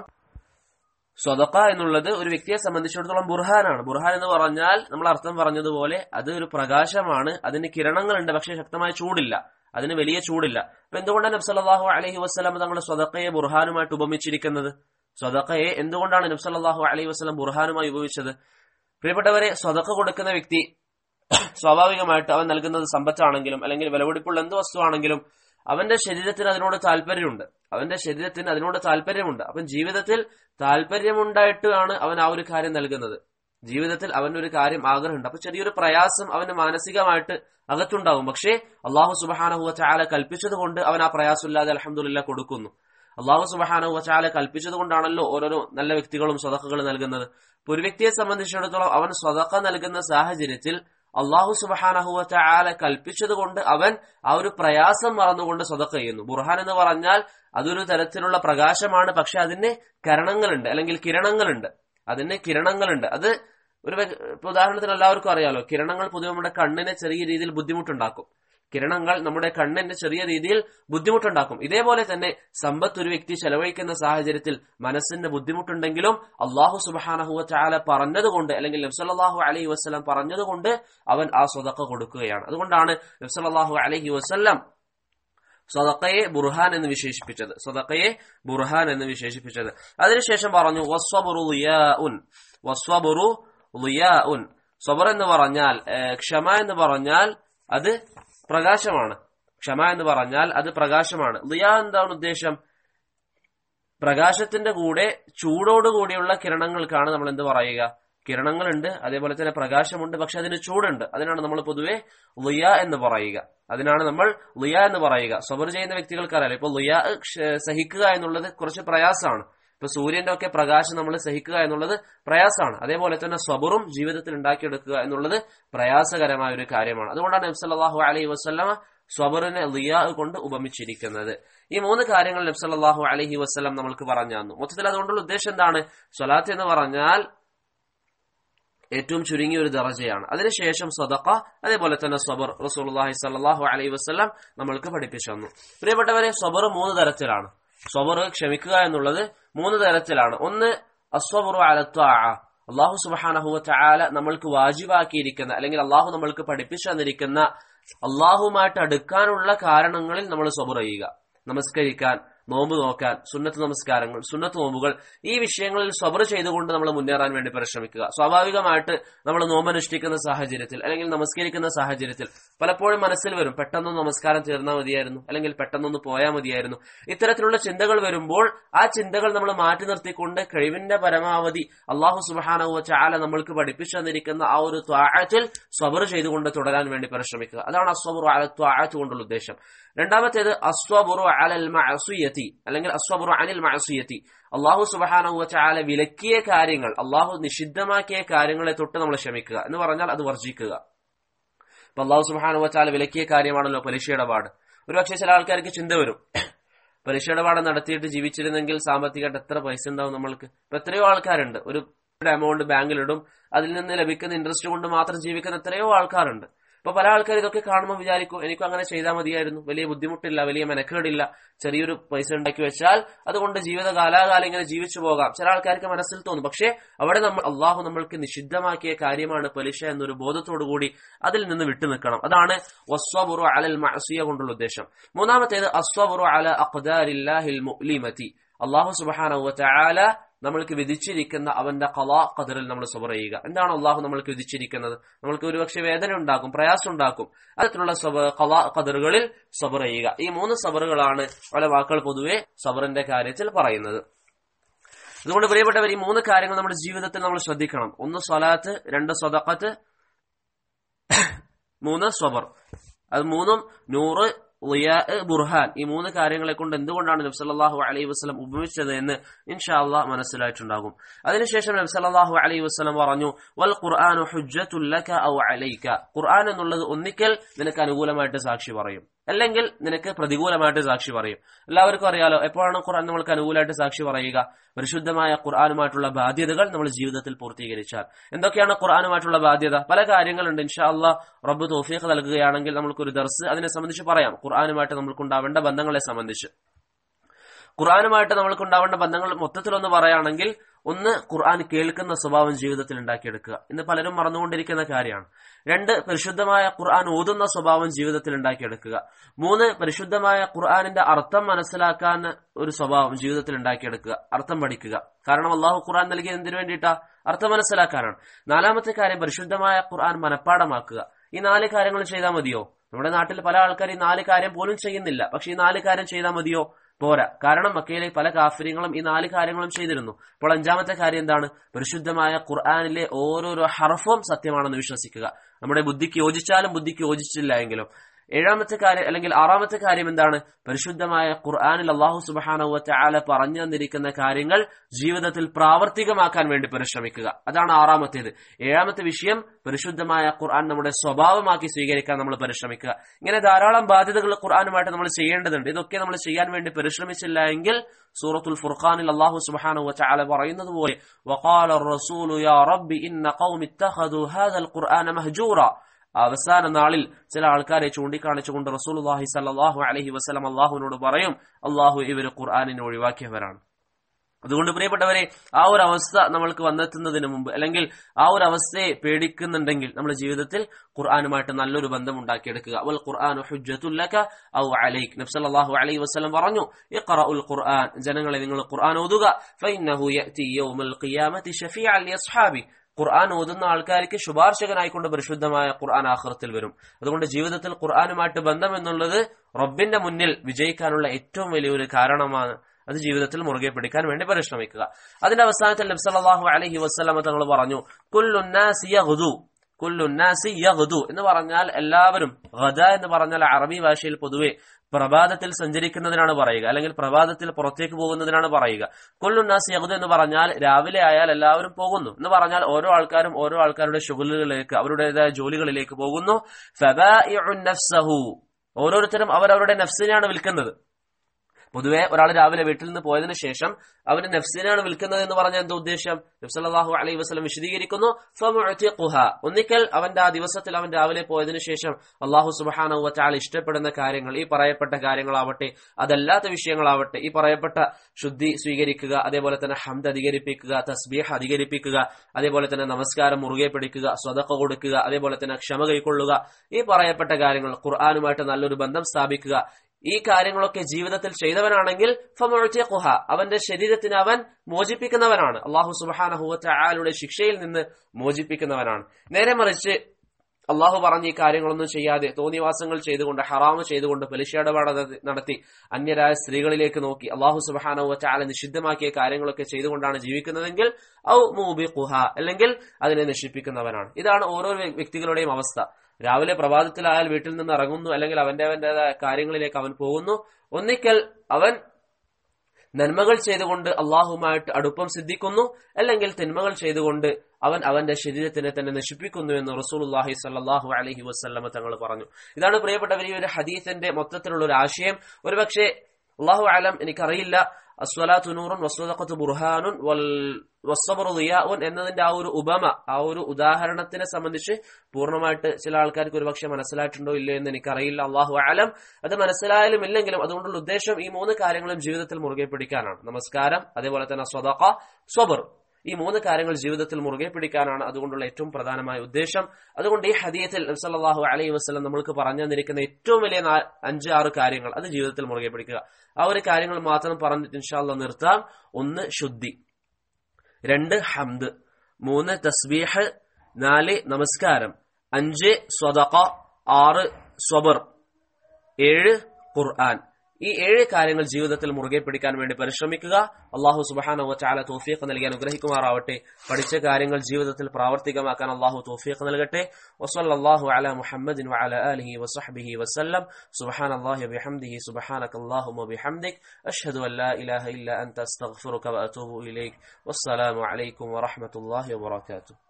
Speaker 1: സ്വതക്ക എന്നുള്ളത് ഒരു വ്യക്തിയെ സംബന്ധിച്ചിടത്തോളം ബുർഹാനാണ് ബുർഹാൻ എന്ന് പറഞ്ഞാൽ നമ്മൾ അർത്ഥം പറഞ്ഞതുപോലെ അത് ഒരു പ്രകാശമാണ് അതിന് കിരണങ്ങളുണ്ട് പക്ഷെ ശക്തമായ ചൂടില്ല അതിന് വലിയ ചൂടില്ല അപ്പൊ എന്തുകൊണ്ടാണ് നബ്സല്ലാഹു അലഹി വസ്ലാം തങ്ങളുടെ സ്വതക്കയെ ബുർഹാനുമായിട്ട് ഉപമിച്ചിരിക്കുന്നത് സ്വതക്കയെ എന്തുകൊണ്ടാണ് നബ്സല്ലാഹു അലൈഹി വസ്ലം ബുർഹാനുമായി ഉപയോഗിച്ചത് പ്രിയപ്പെട്ടവരെ സ്വതക്ക കൊടുക്കുന്ന വ്യക്തി സ്വാഭാവികമായിട്ട് അവൻ നൽകുന്നത് സമ്പത്താണെങ്കിലും അല്ലെങ്കിൽ വിലപിടിപ്പുള്ള എന്ത് വസ്തുവാണെങ്കിലും അവന്റെ ശരീരത്തിന് അതിനോട് താല്പര്യമുണ്ട് അവന്റെ ശരീരത്തിന് അതിനോട് താല്പര്യമുണ്ട് അപ്പം ജീവിതത്തിൽ താല്പര്യമുണ്ടായിട്ടാണ് അവൻ ആ ഒരു കാര്യം നൽകുന്നത് ജീവിതത്തിൽ അവന്റെ ഒരു കാര്യം ആഗ്രഹമുണ്ട് അപ്പൊ ചെറിയൊരു പ്രയാസം അവന് മാനസികമായിട്ട് അകത്തുണ്ടാവും പക്ഷേ അള്ളാഹു സുബാനഹുവ ചാല കൽപ്പിച്ചത് കൊണ്ട് അവൻ ആ പ്രയാസമില്ലാതെ അലഹമുല്ല കൊടുക്കുന്നു അള്ളാഹു സുബാനഹുവ ചാല കൽപ്പിച്ചത് കൊണ്ടാണല്ലോ ഓരോരോ നല്ല വ്യക്തികളും സ്വതക്കകൾ നൽകുന്നത് ഇപ്പൊ ഒരു വ്യക്തിയെ സംബന്ധിച്ചിടത്തോളം അവൻ സ്വതക്ക നൽകുന്ന സാഹചര്യത്തിൽ അള്ളാഹു സുബഹാനഹുവ ചാല കൽപ്പിച്ചത് കൊണ്ട് അവൻ ആ ഒരു പ്രയാസം മറന്നുകൊണ്ട് സ്വതക്ക ചെയ്യുന്നു ബുർഹാൻ എന്ന് പറഞ്ഞാൽ അതൊരു തരത്തിലുള്ള പ്രകാശമാണ് പക്ഷെ അതിന് കരണങ്ങളുണ്ട് അല്ലെങ്കിൽ കിരണങ്ങളുണ്ട് അതിന് കിരണങ്ങളുണ്ട് അത് ഒരു ഉദാഹരണത്തിന് എല്ലാവർക്കും അറിയാലോ കിരണങ്ങൾ പൊതുവെ നമ്മുടെ കണ്ണിനെ ചെറിയ രീതിയിൽ ബുദ്ധിമുട്ടുണ്ടാക്കും കിരണങ്ങൾ നമ്മുടെ കണ്ണിന് ചെറിയ രീതിയിൽ ബുദ്ധിമുട്ടുണ്ടാക്കും ഇതേപോലെ തന്നെ സമ്പത്ത് ഒരു വ്യക്തി ചെലവഴിക്കുന്ന സാഹചര്യത്തിൽ മനസ്സിന് ബുദ്ധിമുട്ടുണ്ടെങ്കിലും അള്ളാഹു സുബാനഹുവ ചാല പറഞ്ഞതുകൊണ്ട് അല്ലെങ്കിൽ നബ്സല്ലാഹു അലഹി വസ്ലം പറഞ്ഞതുകൊണ്ട് അവൻ ആ സ്വതക്ക കൊടുക്കുകയാണ് അതുകൊണ്ടാണ് നബ്സല്ലാഹു അലഹി വസ്ലം സ്വതക്കയെ ബുർഹാൻ എന്ന് വിശേഷിപ്പിച്ചത് സ്വതക്കയെ ബുർഹാൻ എന്ന് വിശേഷിപ്പിച്ചത് അതിനുശേഷം പറഞ്ഞു വസ്വബുറു ഉൻ വസ്വബുറു ഉൻ സ്വബർ എന്ന് പറഞ്ഞാൽ ക്ഷമ എന്ന് പറഞ്ഞാൽ അത് പ്രകാശമാണ് ക്ഷമ എന്ന് പറഞ്ഞാൽ അത് പ്രകാശമാണ് ലിയ എന്താണ് ഉദ്ദേശം പ്രകാശത്തിന്റെ കൂടെ ചൂടോടുകൂടിയുള്ള കിരണങ്ങൾക്കാണ് നമ്മൾ എന്ത് പറയുക കിരണങ്ങളുണ്ട് അതേപോലെ തന്നെ പ്രകാശമുണ്ട് പക്ഷെ അതിന് ചൂടുണ്ട് അതിനാണ് നമ്മൾ പൊതുവെ ലിയ എന്ന് പറയുക അതിനാണ് നമ്മൾ ലിയ എന്ന് പറയുക സ്വബർ ചെയ്യുന്ന വ്യക്തികൾക്കറിയാലോ ഇപ്പൊ ലിയ സഹിക്കുക എന്നുള്ളത് കുറച്ച് പ്രയാസമാണ് ഇപ്പൊ സൂര്യന്റെ ഒക്കെ പ്രകാശം നമ്മൾ സഹിക്കുക എന്നുള്ളത് പ്രയാസമാണ് അതേപോലെ തന്നെ സ്വബറും ജീവിതത്തിൽ ഉണ്ടാക്കിയെടുക്കുക എന്നുള്ളത് പ്രയാസകരമായ ഒരു കാര്യമാണ് അതുകൊണ്ടാണ് നബ്സല്ലാഹു അലൈഹി വസ്ലമ സ്വബറിനെ ലിയാ കൊണ്ട് ഉപമിച്ചിരിക്കുന്നത് ഈ മൂന്ന് കാര്യങ്ങൾ നബ്സല്ലാഹു അലഹി വസ്ലം നമ്മൾക്ക് പറഞ്ഞു തന്നു മൊത്തത്തിൽ അതുകൊണ്ടുള്ള ഉദ്ദേശം എന്താണ് സ്വലാത്ത് എന്ന് പറഞ്ഞാൽ ഏറ്റവും ചുരുങ്ങിയ ഒരു ദറജയാണ് അതിനുശേഷം സദക്ക അതേപോലെ തന്നെ സബർ റസൂലുള്ളാഹി സ്വല്ലല്ലാഹു അലൈഹി വസല്ലം നമ്മൾക്ക് പഠിപ്പിച്ചു തന്നു പ്രിയപ്പെട്ടവരെ സബർ മൂന്ന് തരത്തിലാണ് സബർ ക്ഷമിക്കുക എന്നുള്ളത് മൂന്ന് തരത്തിലാണ് ഒന്ന് അസ്വബറു അലത്വാ അള്ളാഹു സുബാനഹുവ ചാല നമ്മൾക്ക് വാജിബാക്കിയിരിക്കുന്ന അല്ലെങ്കിൽ അള്ളാഹു നമ്മൾക്ക് പഠിപ്പിച്ചു തന്നിരിക്കുന്ന അള്ളാഹുമായിട്ട് അടുക്കാനുള്ള കാരണങ്ങളിൽ നമ്മൾ സബർ ചെയ്യുക നമസ്കരിക്കാൻ നോമ്പ് നോക്കാൻ സുന്നത്ത് നമസ്കാരങ്ങൾ സുന്നത്ത് നോമ്പുകൾ ഈ വിഷയങ്ങളിൽ സ്വബർ ചെയ്തുകൊണ്ട് നമ്മൾ മുന്നേറാൻ വേണ്ടി പരിശ്രമിക്കുക സ്വാഭാവികമായിട്ട് നമ്മൾ നോമ്പനുഷ്ഠിക്കുന്ന സാഹചര്യത്തിൽ അല്ലെങ്കിൽ നമസ്കരിക്കുന്ന സാഹചര്യത്തിൽ പലപ്പോഴും മനസ്സിൽ വരും പെട്ടെന്നൊന്ന് നമസ്കാരം തീർന്നാൽ മതിയായിരുന്നു അല്ലെങ്കിൽ പെട്ടെന്നൊന്ന് പോയാൽ മതിയായിരുന്നു ഇത്തരത്തിലുള്ള ചിന്തകൾ വരുമ്പോൾ ആ ചിന്തകൾ നമ്മൾ മാറ്റി നിർത്തിക്കൊണ്ട് കഴിവിന്റെ പരമാവധി അള്ളാഹു സുബാനവ ചാല നമ്മൾക്ക് പഠിപ്പിച്ചു തന്നിരിക്കുന്ന ആ ഒരു ത്വാഴത്തിൽ സ്വബർ ചെയ്തുകൊണ്ട് തുടരാൻ വേണ്ടി പരിശ്രമിക്കുക അതാണ് അസ്വബുറു അല ത്വാഴത്ത് കൊണ്ടുള്ള ഉദ്ദേശം രണ്ടാമത്തേത് അസ്വബുറു അലൽ മഅസുയത്തി അല്ലെങ്കിൽ അസ്വബുറു അനിൽ മഅസുയത്തി അള്ളാഹു സുബഹാനഹു ചാല വിലക്കിയ കാര്യങ്ങൾ അള്ളാഹു നിഷിദ്ധമാക്കിയ കാര്യങ്ങളെ തൊട്ട് നമ്മൾ ക്ഷമിക്കുക എന്ന് പറഞ്ഞാൽ അത് വർജിക്കുക ഇപ്പൊ അള്ളാഹു സുബഹാനഹു ചാല വിലക്കിയ കാര്യമാണല്ലോ പലിശയിടപാട് ഒരുപക്ഷെ ചില ആൾക്കാർക്ക് ചിന്ത വരും പലിശയിടപാട് നടത്തിയിട്ട് ജീവിച്ചിരുന്നെങ്കിൽ സാമ്പത്തികമായിട്ട് എത്ര പൈസ ഉണ്ടാവും നമ്മൾക്ക് ഇപ്പൊ എത്രയോ ആൾക്കാരുണ്ട് ഒരു എമൗണ്ട് ബാങ്കിലിടും അതിൽ നിന്ന് ലഭിക്കുന്ന ഇൻട്രസ്റ്റ് കൊണ്ട് മാത്രം ജീവിക്കുന്ന എത്രയോ ആൾക്കാരുണ്ട് ഇപ്പൊ പല ആൾക്കാർ ഇതൊക്കെ കാണുമ്പോൾ വിചാരിക്കും എനിക്കും അങ്ങനെ ചെയ്താൽ മതിയായിരുന്നു വലിയ ബുദ്ധിമുട്ടില്ല വലിയ മെനക്കേടില്ല ചെറിയൊരു പൈസ ഉണ്ടാക്കി വെച്ചാൽ അതുകൊണ്ട് ജീവിത കാലാകാലം ഇങ്ങനെ ജീവിച്ചു പോകാം ചില ആൾക്കാർക്ക് മനസ്സിൽ തോന്നും പക്ഷേ അവിടെ നമ്മൾ അള്ളാഹു നമ്മൾക്ക് നിഷിദ്ധമാക്കിയ കാര്യമാണ് പലിശ എന്നൊരു ബോധത്തോടു കൂടി അതിൽ നിന്ന് വിട്ടു നിൽക്കണം അതാണ് വസ്വബുറു അലൽ മഅസിയ കൊണ്ടുള്ള ഉദ്ദേശം മൂന്നാമത്തേത് അസ്വബുറു അല അഖ്ദാരില്ലാഹിൽ മുഅ്ലിമതി അള്ളാഹു സുബ്ഹാനഹു വതആല നമ്മൾക്ക് വിധിച്ചിരിക്കുന്ന അവന്റെ കലാ കതിറിൽ നമ്മൾ സബർ ചെയ്യുക എന്താണ് അള്ളാഹു നമ്മൾക്ക് വിധിച്ചിരിക്കുന്നത് നമ്മൾക്ക് ഒരുപക്ഷെ വേദന ഉണ്ടാക്കും പ്രയാസം ഉണ്ടാക്കും അത്തരത്തിലുള്ള കലാ കതിറുകളിൽ സബർ ചെയ്യുക ഈ മൂന്ന് സബറുകളാണ് പല വാക്കുകൾ പൊതുവെ സബറിന്റെ കാര്യത്തിൽ പറയുന്നത് അതുകൊണ്ട് പ്രിയപ്പെട്ടവർ ഈ മൂന്ന് കാര്യങ്ങൾ നമ്മുടെ ജീവിതത്തിൽ നമ്മൾ ശ്രദ്ധിക്കണം ഒന്ന് സ്വലാത്ത് രണ്ട് സ്വതക്കത്ത് മൂന്ന് സ്വബർ അത് മൂന്നും നൂറ് ബുർഹാൻ ഈ മൂന്ന് കാര്യങ്ങളെ കൊണ്ട് എന്തുകൊണ്ടാണ് നബ്സല്ലാഹു അലൈഹി വസ്ലം ഉപമിച്ചത് എന്ന് ഇൻഷാ അള്ളാഹ് മനസ്സിലായിട്ടുണ്ടാകും അതിനുശേഷം നബ്സല്ലാഹു അലൈഹി വസ്ലം പറഞ്ഞു വൽ ഖുർആാനു ഹുജ്ജത്തുല്ലക ഔ അലൈക ഖുർആൻ എന്നുള്ളത് ഒന്നിക്കൽ നിനക്ക് അനുകൂലമായിട്ട് സാക്ഷി പറയും അല്ലെങ്കിൽ നിനക്ക് പ്രതികൂലമായിട്ട് സാക്ഷി പറയും എല്ലാവർക്കും അറിയാലോ എപ്പോഴാണ് ഖുർആൻ നമ്മൾക്ക് അനുകൂലമായിട്ട് സാക്ഷി പറയുക പരിശുദ്ധമായ ഖുർആാനുമായിട്ടുള്ള ബാധ്യതകൾ നമ്മൾ ജീവിതത്തിൽ പൂർത്തീകരിച്ചാൽ എന്തൊക്കെയാണ് ഖുർആാനുമായിട്ടുള്ള ബാധ്യത പല കാര്യങ്ങളുണ്ട് ഇൻഷാ അള്ളാഹ് റബ്ബ് തോഫീഖ് നൽകുകയാണെങ്കിൽ നമുക്കൊരു ദർസ് അതിനെ സംബന്ധിച്ച് പറയാം ഖുർആാനുമായിട്ട് നമ്മൾക്കുണ്ടാവേണ്ട ബന്ധങ്ങളെ സംബന്ധിച്ച് ഖുർആാനുമായിട്ട് നമ്മൾക്കുണ്ടാവേണ്ട ബന്ധങ്ങൾ മൊത്തത്തിലൊന്ന് പറയുകയാണെങ്കിൽ ഒന്ന് ഖുർആൻ കേൾക്കുന്ന സ്വഭാവം ജീവിതത്തിൽ ഉണ്ടാക്കിയെടുക്കുക ഇന്ന് പലരും മറന്നുകൊണ്ടിരിക്കുന്ന കാര്യമാണ് രണ്ട് പരിശുദ്ധമായ ഖുർആൻ ഓതുന്ന സ്വഭാവം ജീവിതത്തിൽ ഉണ്ടാക്കിയെടുക്കുക മൂന്ന് പരിശുദ്ധമായ ഖുർആാനിന്റെ അർത്ഥം മനസ്സിലാക്കാൻ ഒരു സ്വഭാവം ജീവിതത്തിൽ ഉണ്ടാക്കിയെടുക്കുക അർത്ഥം പഠിക്കുക കാരണം അള്ളാഹു ഖുർആൻ നൽകിയത് എന്തിനു വേണ്ടിയിട്ടാ അർത്ഥം മനസ്സിലാക്കാനാണ് നാലാമത്തെ കാര്യം പരിശുദ്ധമായ ഖുർആൻ മനഃപ്പാടമാക്കുക ഈ നാല് കാര്യങ്ങൾ ചെയ്താൽ മതിയോ നമ്മുടെ നാട്ടിൽ പല ആൾക്കാർ ഈ നാല് കാര്യം പോലും ചെയ്യുന്നില്ല പക്ഷെ ഈ നാല് കാര്യം ചെയ്താൽ മതിയോ പോരാ കാരണം മക്കയിലെ പല കാഫര്യങ്ങളും ഈ നാല് കാര്യങ്ങളും ചെയ്തിരുന്നു അപ്പോൾ അഞ്ചാമത്തെ കാര്യം എന്താണ് പരിശുദ്ധമായ ഖുർആാനിലെ ഓരോരോ ഹർഫും സത്യമാണെന്ന് വിശ്വസിക്കുക നമ്മുടെ ബുദ്ധിക്ക് യോജിച്ചാലും ബുദ്ധിക്ക് യോജിച്ചില്ല എങ്കിലും ഏഴാമത്തെ കാര്യം അല്ലെങ്കിൽ ആറാമത്തെ കാര്യം എന്താണ് പരിശുദ്ധമായ ഖുർആാനിൽ അള്ളാഹു സുബാനവത്തെ ആല പറഞ്ഞു തന്നിരിക്കുന്ന കാര്യങ്ങൾ ജീവിതത്തിൽ പ്രാവർത്തികമാക്കാൻ വേണ്ടി പരിശ്രമിക്കുക അതാണ് ആറാമത്തേത് ഏഴാമത്തെ വിഷയം പരിശുദ്ധമായ ഖുർആൻ നമ്മുടെ സ്വഭാവമാക്കി സ്വീകരിക്കാൻ നമ്മൾ പരിശ്രമിക്കുക ഇങ്ങനെ ധാരാളം ബാധ്യതകൾ ഖുർആാനുമായിട്ട് നമ്മൾ ചെയ്യേണ്ടതുണ്ട് ഇതൊക്കെ നമ്മൾ ചെയ്യാൻ വേണ്ടി പരിശ്രമിച്ചില്ല എങ്കിൽ സൂറത്തുൽ ഫുർഖാനിൽ അള്ളാഹു സുബ്ഹാനഹു വതആല പറയുന്നത് പോലെ വഖാല റസൂലു യാ റബ്ബി ഇന്ന ഖൗമി ഇത്തഖദു ഹാദൽ ഖുർആന മഹ്ജൂറ അവസാന നാളിൽ ചില ആൾക്കാരെ ചൂണ്ടിക്കാണിച്ചുകൊണ്ട് റസൂലുള്ളാഹി സല്ലല്ലാഹു അലൈഹി വസല്ലം അള്ളാഹുവിനോട് പറയും അള്ളാഹു ഇവർ ഖുർആാനിനെ ഒഴിവാക്കിയവരാണ് അതുകൊണ്ട് പ്രിയപ്പെട്ടവരെ ആ ഒരു അവസ്ഥ നമ്മൾക്ക് വന്നെത്തുന്നതിന് മുമ്പ് അല്ലെങ്കിൽ ആ ഒരു അവസ്ഥയെ പേടിക്കുന്നുണ്ടെങ്കിൽ നമ്മുടെ ജീവിതത്തിൽ ഖുർആാനുമായിട്ട് നല്ലൊരു ബന്ധം ഉണ്ടാക്കിയെടുക്കുക വൽ ഖുർആാനു ഹുജ്ജത്തുല്ലക ഔ അലൈക് നബ്സല്ലാഹു അലൈഹി വസല്ലം പറഞ്ഞു ഇഖറഉൽ ഖുർആൻ ജനങ്ങളെ നിങ്ങൾ ഖുർആൻ ഓതുക ഫഇന്നഹു യഅതി യൗമൽ ഖിയാമത്തി ഷഫീഅൻ ലിഅസ്ഹാബി ഖുർആൻ ഓതുന്ന ആൾക്കാർക്ക് ശുപാർശകനായിക്കൊണ്ട് പരിശുദ്ധമായ ഖുർആൻ ആഹ്റത്തിൽ വരും അതുകൊണ്ട് ജീവിതത്തിൽ ഖുർആനുമായിട്ട് ബന്ധം എന്നുള്ളത് റബ്ബിന്റെ മുന്നിൽ വിജയിക്കാനുള്ള ഏറ്റവും വലിയൊരു കാരണമാണ് അത് ജീവിതത്തിൽ മുറുകെ പിടിക്കാൻ വേണ്ടി പരിശ്രമിക്കുക അതിന്റെ അവസാനത്തിൽ നബ്സല്ലാഹു അലഹി വസ്ലമ തങ്ങൾ പറഞ്ഞു കുല്ലുന്നാസി യഗ്ദു കുല്ലുന്നാസി യഗ്ദു എന്ന് പറഞ്ഞാൽ എല്ലാവരും ഗദ എന്ന് പറഞ്ഞാൽ അറബി ഭാഷയിൽ പൊതുവെ പ്രഭാതത്തിൽ സഞ്ചരിക്കുന്നതിനാണ് പറയുക അല്ലെങ്കിൽ പ്രഭാതത്തിൽ പുറത്തേക്ക് പോകുന്നതിനാണ് പറയുക കൊല്ലുന്നാസ് യഹുദ് എന്ന് പറഞ്ഞാൽ രാവിലെ ആയാൽ എല്ലാവരും പോകുന്നു എന്ന് പറഞ്ഞാൽ ഓരോ ആൾക്കാരും ഓരോ ആൾക്കാരുടെ ഷുഗലുകളിലേക്ക് അവരുടേതായ ജോലികളിലേക്ക് പോകുന്നു ഓരോരുത്തരും അവരവരുടെ നഫ്സിനെയാണ് വിൽക്കുന്നത് പൊതുവെ ഒരാൾ രാവിലെ വീട്ടിൽ നിന്ന് പോയതിനു ശേഷം അവന് നഫ്സിനാണ് വിൽക്കുന്നത് എന്ന് പറഞ്ഞ എന്താ ഉദ്ദേശം നബ്സല്ലാഹു അലൈഹി വസ്ലം വിശദീകരിക്കുന്നു ഒന്നിക്കൽ അവന്റെ ആ ദിവസത്തിൽ അവൻ രാവിലെ പോയതിനു ശേഷം അള്ളാഹു സുബാന വച്ചാൽ ഇഷ്ടപ്പെടുന്ന കാര്യങ്ങൾ ഈ പറയപ്പെട്ട കാര്യങ്ങളാവട്ടെ അതല്ലാത്ത വിഷയങ്ങളാവട്ടെ ഈ പറയപ്പെട്ട ശുദ്ധി സ്വീകരിക്കുക അതേപോലെ തന്നെ ഹംദ് അധികരിപ്പിക്കുക തസ്ബീഹ് അധികരിപ്പിക്കുക അതേപോലെ തന്നെ നമസ്കാരം മുറുകെ പിടിക്കുക സ്വതക്ക കൊടുക്കുക അതേപോലെ തന്നെ ക്ഷമ കൈക്കൊള്ളുക ഈ പറയപ്പെട്ട കാര്യങ്ങൾ ഖുർആാനുമായിട്ട് നല്ലൊരു ബന്ധം സ്ഥാപിക്കുക ഈ കാര്യങ്ങളൊക്കെ ജീവിതത്തിൽ ചെയ്തവനാണെങ്കിൽ ഫമുഹ അവന്റെ ശരീരത്തിന് അവൻ മോചിപ്പിക്കുന്നവനാണ് അള്ളാഹു സുബാനഹുവറ്റ ആളുടെ ശിക്ഷയിൽ നിന്ന് മോചിപ്പിക്കുന്നവനാണ് നേരെ മറിച്ച് അള്ളാഹു പറഞ്ഞ ഈ കാര്യങ്ങളൊന്നും ചെയ്യാതെ തോന്നിവാസങ്ങൾ ചെയ്തുകൊണ്ട് ഹറാമ് ചെയ്തുകൊണ്ട് പലിശയിടപാട് നടത്തി അന്യരായ സ്ത്രീകളിലേക്ക് നോക്കി അള്ളാഹു സുബാനവറ്റ ആല നിഷിദ്ധമാക്കിയ കാര്യങ്ങളൊക്കെ ചെയ്തുകൊണ്ടാണ് ജീവിക്കുന്നതെങ്കിൽ ഔ മൂബി കുഹ അല്ലെങ്കിൽ അതിനെ നശിപ്പിക്കുന്നവനാണ് ഇതാണ് ഓരോ വ്യക്തികളുടെയും അവസ്ഥ രാവിലെ പ്രഭാതത്തിലായാൽ വീട്ടിൽ നിന്ന് ഇറങ്ങുന്നു അല്ലെങ്കിൽ അവന്റെ അവന്റേതായ കാര്യങ്ങളിലേക്ക് അവൻ പോകുന്നു ഒന്നിക്കൽ അവൻ നന്മകൾ ചെയ്തുകൊണ്ട് അള്ളാഹുമായിട്ട് അടുപ്പം സിദ്ധിക്കുന്നു അല്ലെങ്കിൽ തിന്മകൾ ചെയ്തുകൊണ്ട് അവൻ അവന്റെ ശരീരത്തിനെ തന്നെ നശിപ്പിക്കുന്നു എന്ന് റസൂലുല്ലാഹി സല്ലാഹു അലഹി വസ്ല്ലമ തങ്ങൾ പറഞ്ഞു ഇതാണ് പ്രിയപ്പെട്ടവർ ഈ ഒരു ഹദീസിന്റെ മൊത്തത്തിലുള്ള ഒരു ആശയം ഒരുപക്ഷെ അള്ളാഹു ആലം എനിക്കറിയില്ല അസ്വലാത്തു നൂറുൻ വസ്വദഖത്തു ബുർഹാനുൻ വൽ വസ്സബറു ദിയാഉൻ എന്നതിന്റെ ആ ഒരു ഉപമ ആ ഒരു ഉദാഹരണത്തിനെ സംബന്ധിച്ച് പൂർണ്ണമായിട്ട് ചില ആൾക്കാർക്ക് ഒരുപക്ഷെ മനസ്സിലായിട്ടുണ്ടോ ഇല്ലയോ എന്ന് എനിക്കറിയില്ല അള്ളാഹു ആലം അത് മനസ്സിലായാലും ഇല്ലെങ്കിലും അതുകൊണ്ടുള്ള ഉദ്ദേശം ഈ മൂന്ന് കാര്യങ്ങളും ജീവിതത്തിൽ മുറുകെ പിടിക്കാനാണ് നമസ്കാരം അതേപോലെ തന്നെ സ്വതഖ സ്വബർ ഈ മൂന്ന് കാര്യങ്ങൾ ജീവിതത്തിൽ മുറുകെ പിടിക്കാനാണ് അതുകൊണ്ടുള്ള ഏറ്റവും പ്രധാനമായ ഉദ്ദേശം അതുകൊണ്ട് ഈ ഹദീയത്തിൽ സല്ലല്ലാഹു അലൈഹി വസല്ലം നമ്മൾക്ക് പറഞ്ഞു തന്നിരിക്കുന്ന ഏറ്റവും വലിയ നാ- അഞ്ച് ആറ് കാര്യങ്ങൾ അത് ജീവിതത്തിൽ മുറുകെ പിടിക്കുക ആ ഒരു കാര്യങ്ങൾ മാത്രം പറഞ്ഞിട്ട് ഇൻഷാല്ല നിർത്താം ഒന്ന് ശുദ്ധി രണ്ട് ഹംദ് മൂന്ന് തസ്ബീഹ് നാല് നമസ്കാരം അഞ്ച് സ്വതഖ ആറ് സ്വബർ ഏഴ് ഖുർആൻ ഈ ഏഴ് കാര്യങ്ങൾ ജീവിതത്തിൽ മുറുകെ പിടിക്കാൻ വേണ്ടി പരിശ്രമിക്കുക അള്ളാഹു സുബാന ചാല തോഫീഖ് നൽകി അനുഗ്രഹിക്കുമാറാവട്ടെ പഠിച്ച കാര്യങ്ങൾ ജീവിതത്തിൽ പ്രാവർത്തികമാക്കാൻ അള്ളാഹു തോഫീഖ് നൽകട്ടെ വസല്ലാഹു അല മുഹമ്മദിൻ വഅല ആലിഹി വസഹ്ബിഹി വസല്ലം സുബ്ഹാന അല്ലാഹി ബിഹംദിഹി സുബ്ഹാനക അല്ലാഹുമ്മ ബിഹംദിക് അഷ്ഹദു അൻ ലാ ഇലാഹ ഇല്ല അൻത അസ്തഗ്ഫിറുക വഅതൂബു ഇലൈക് വസ്സലാമു അലൈക്കും വറഹ്മത്തുള്ളാഹി വബറകാതുഹു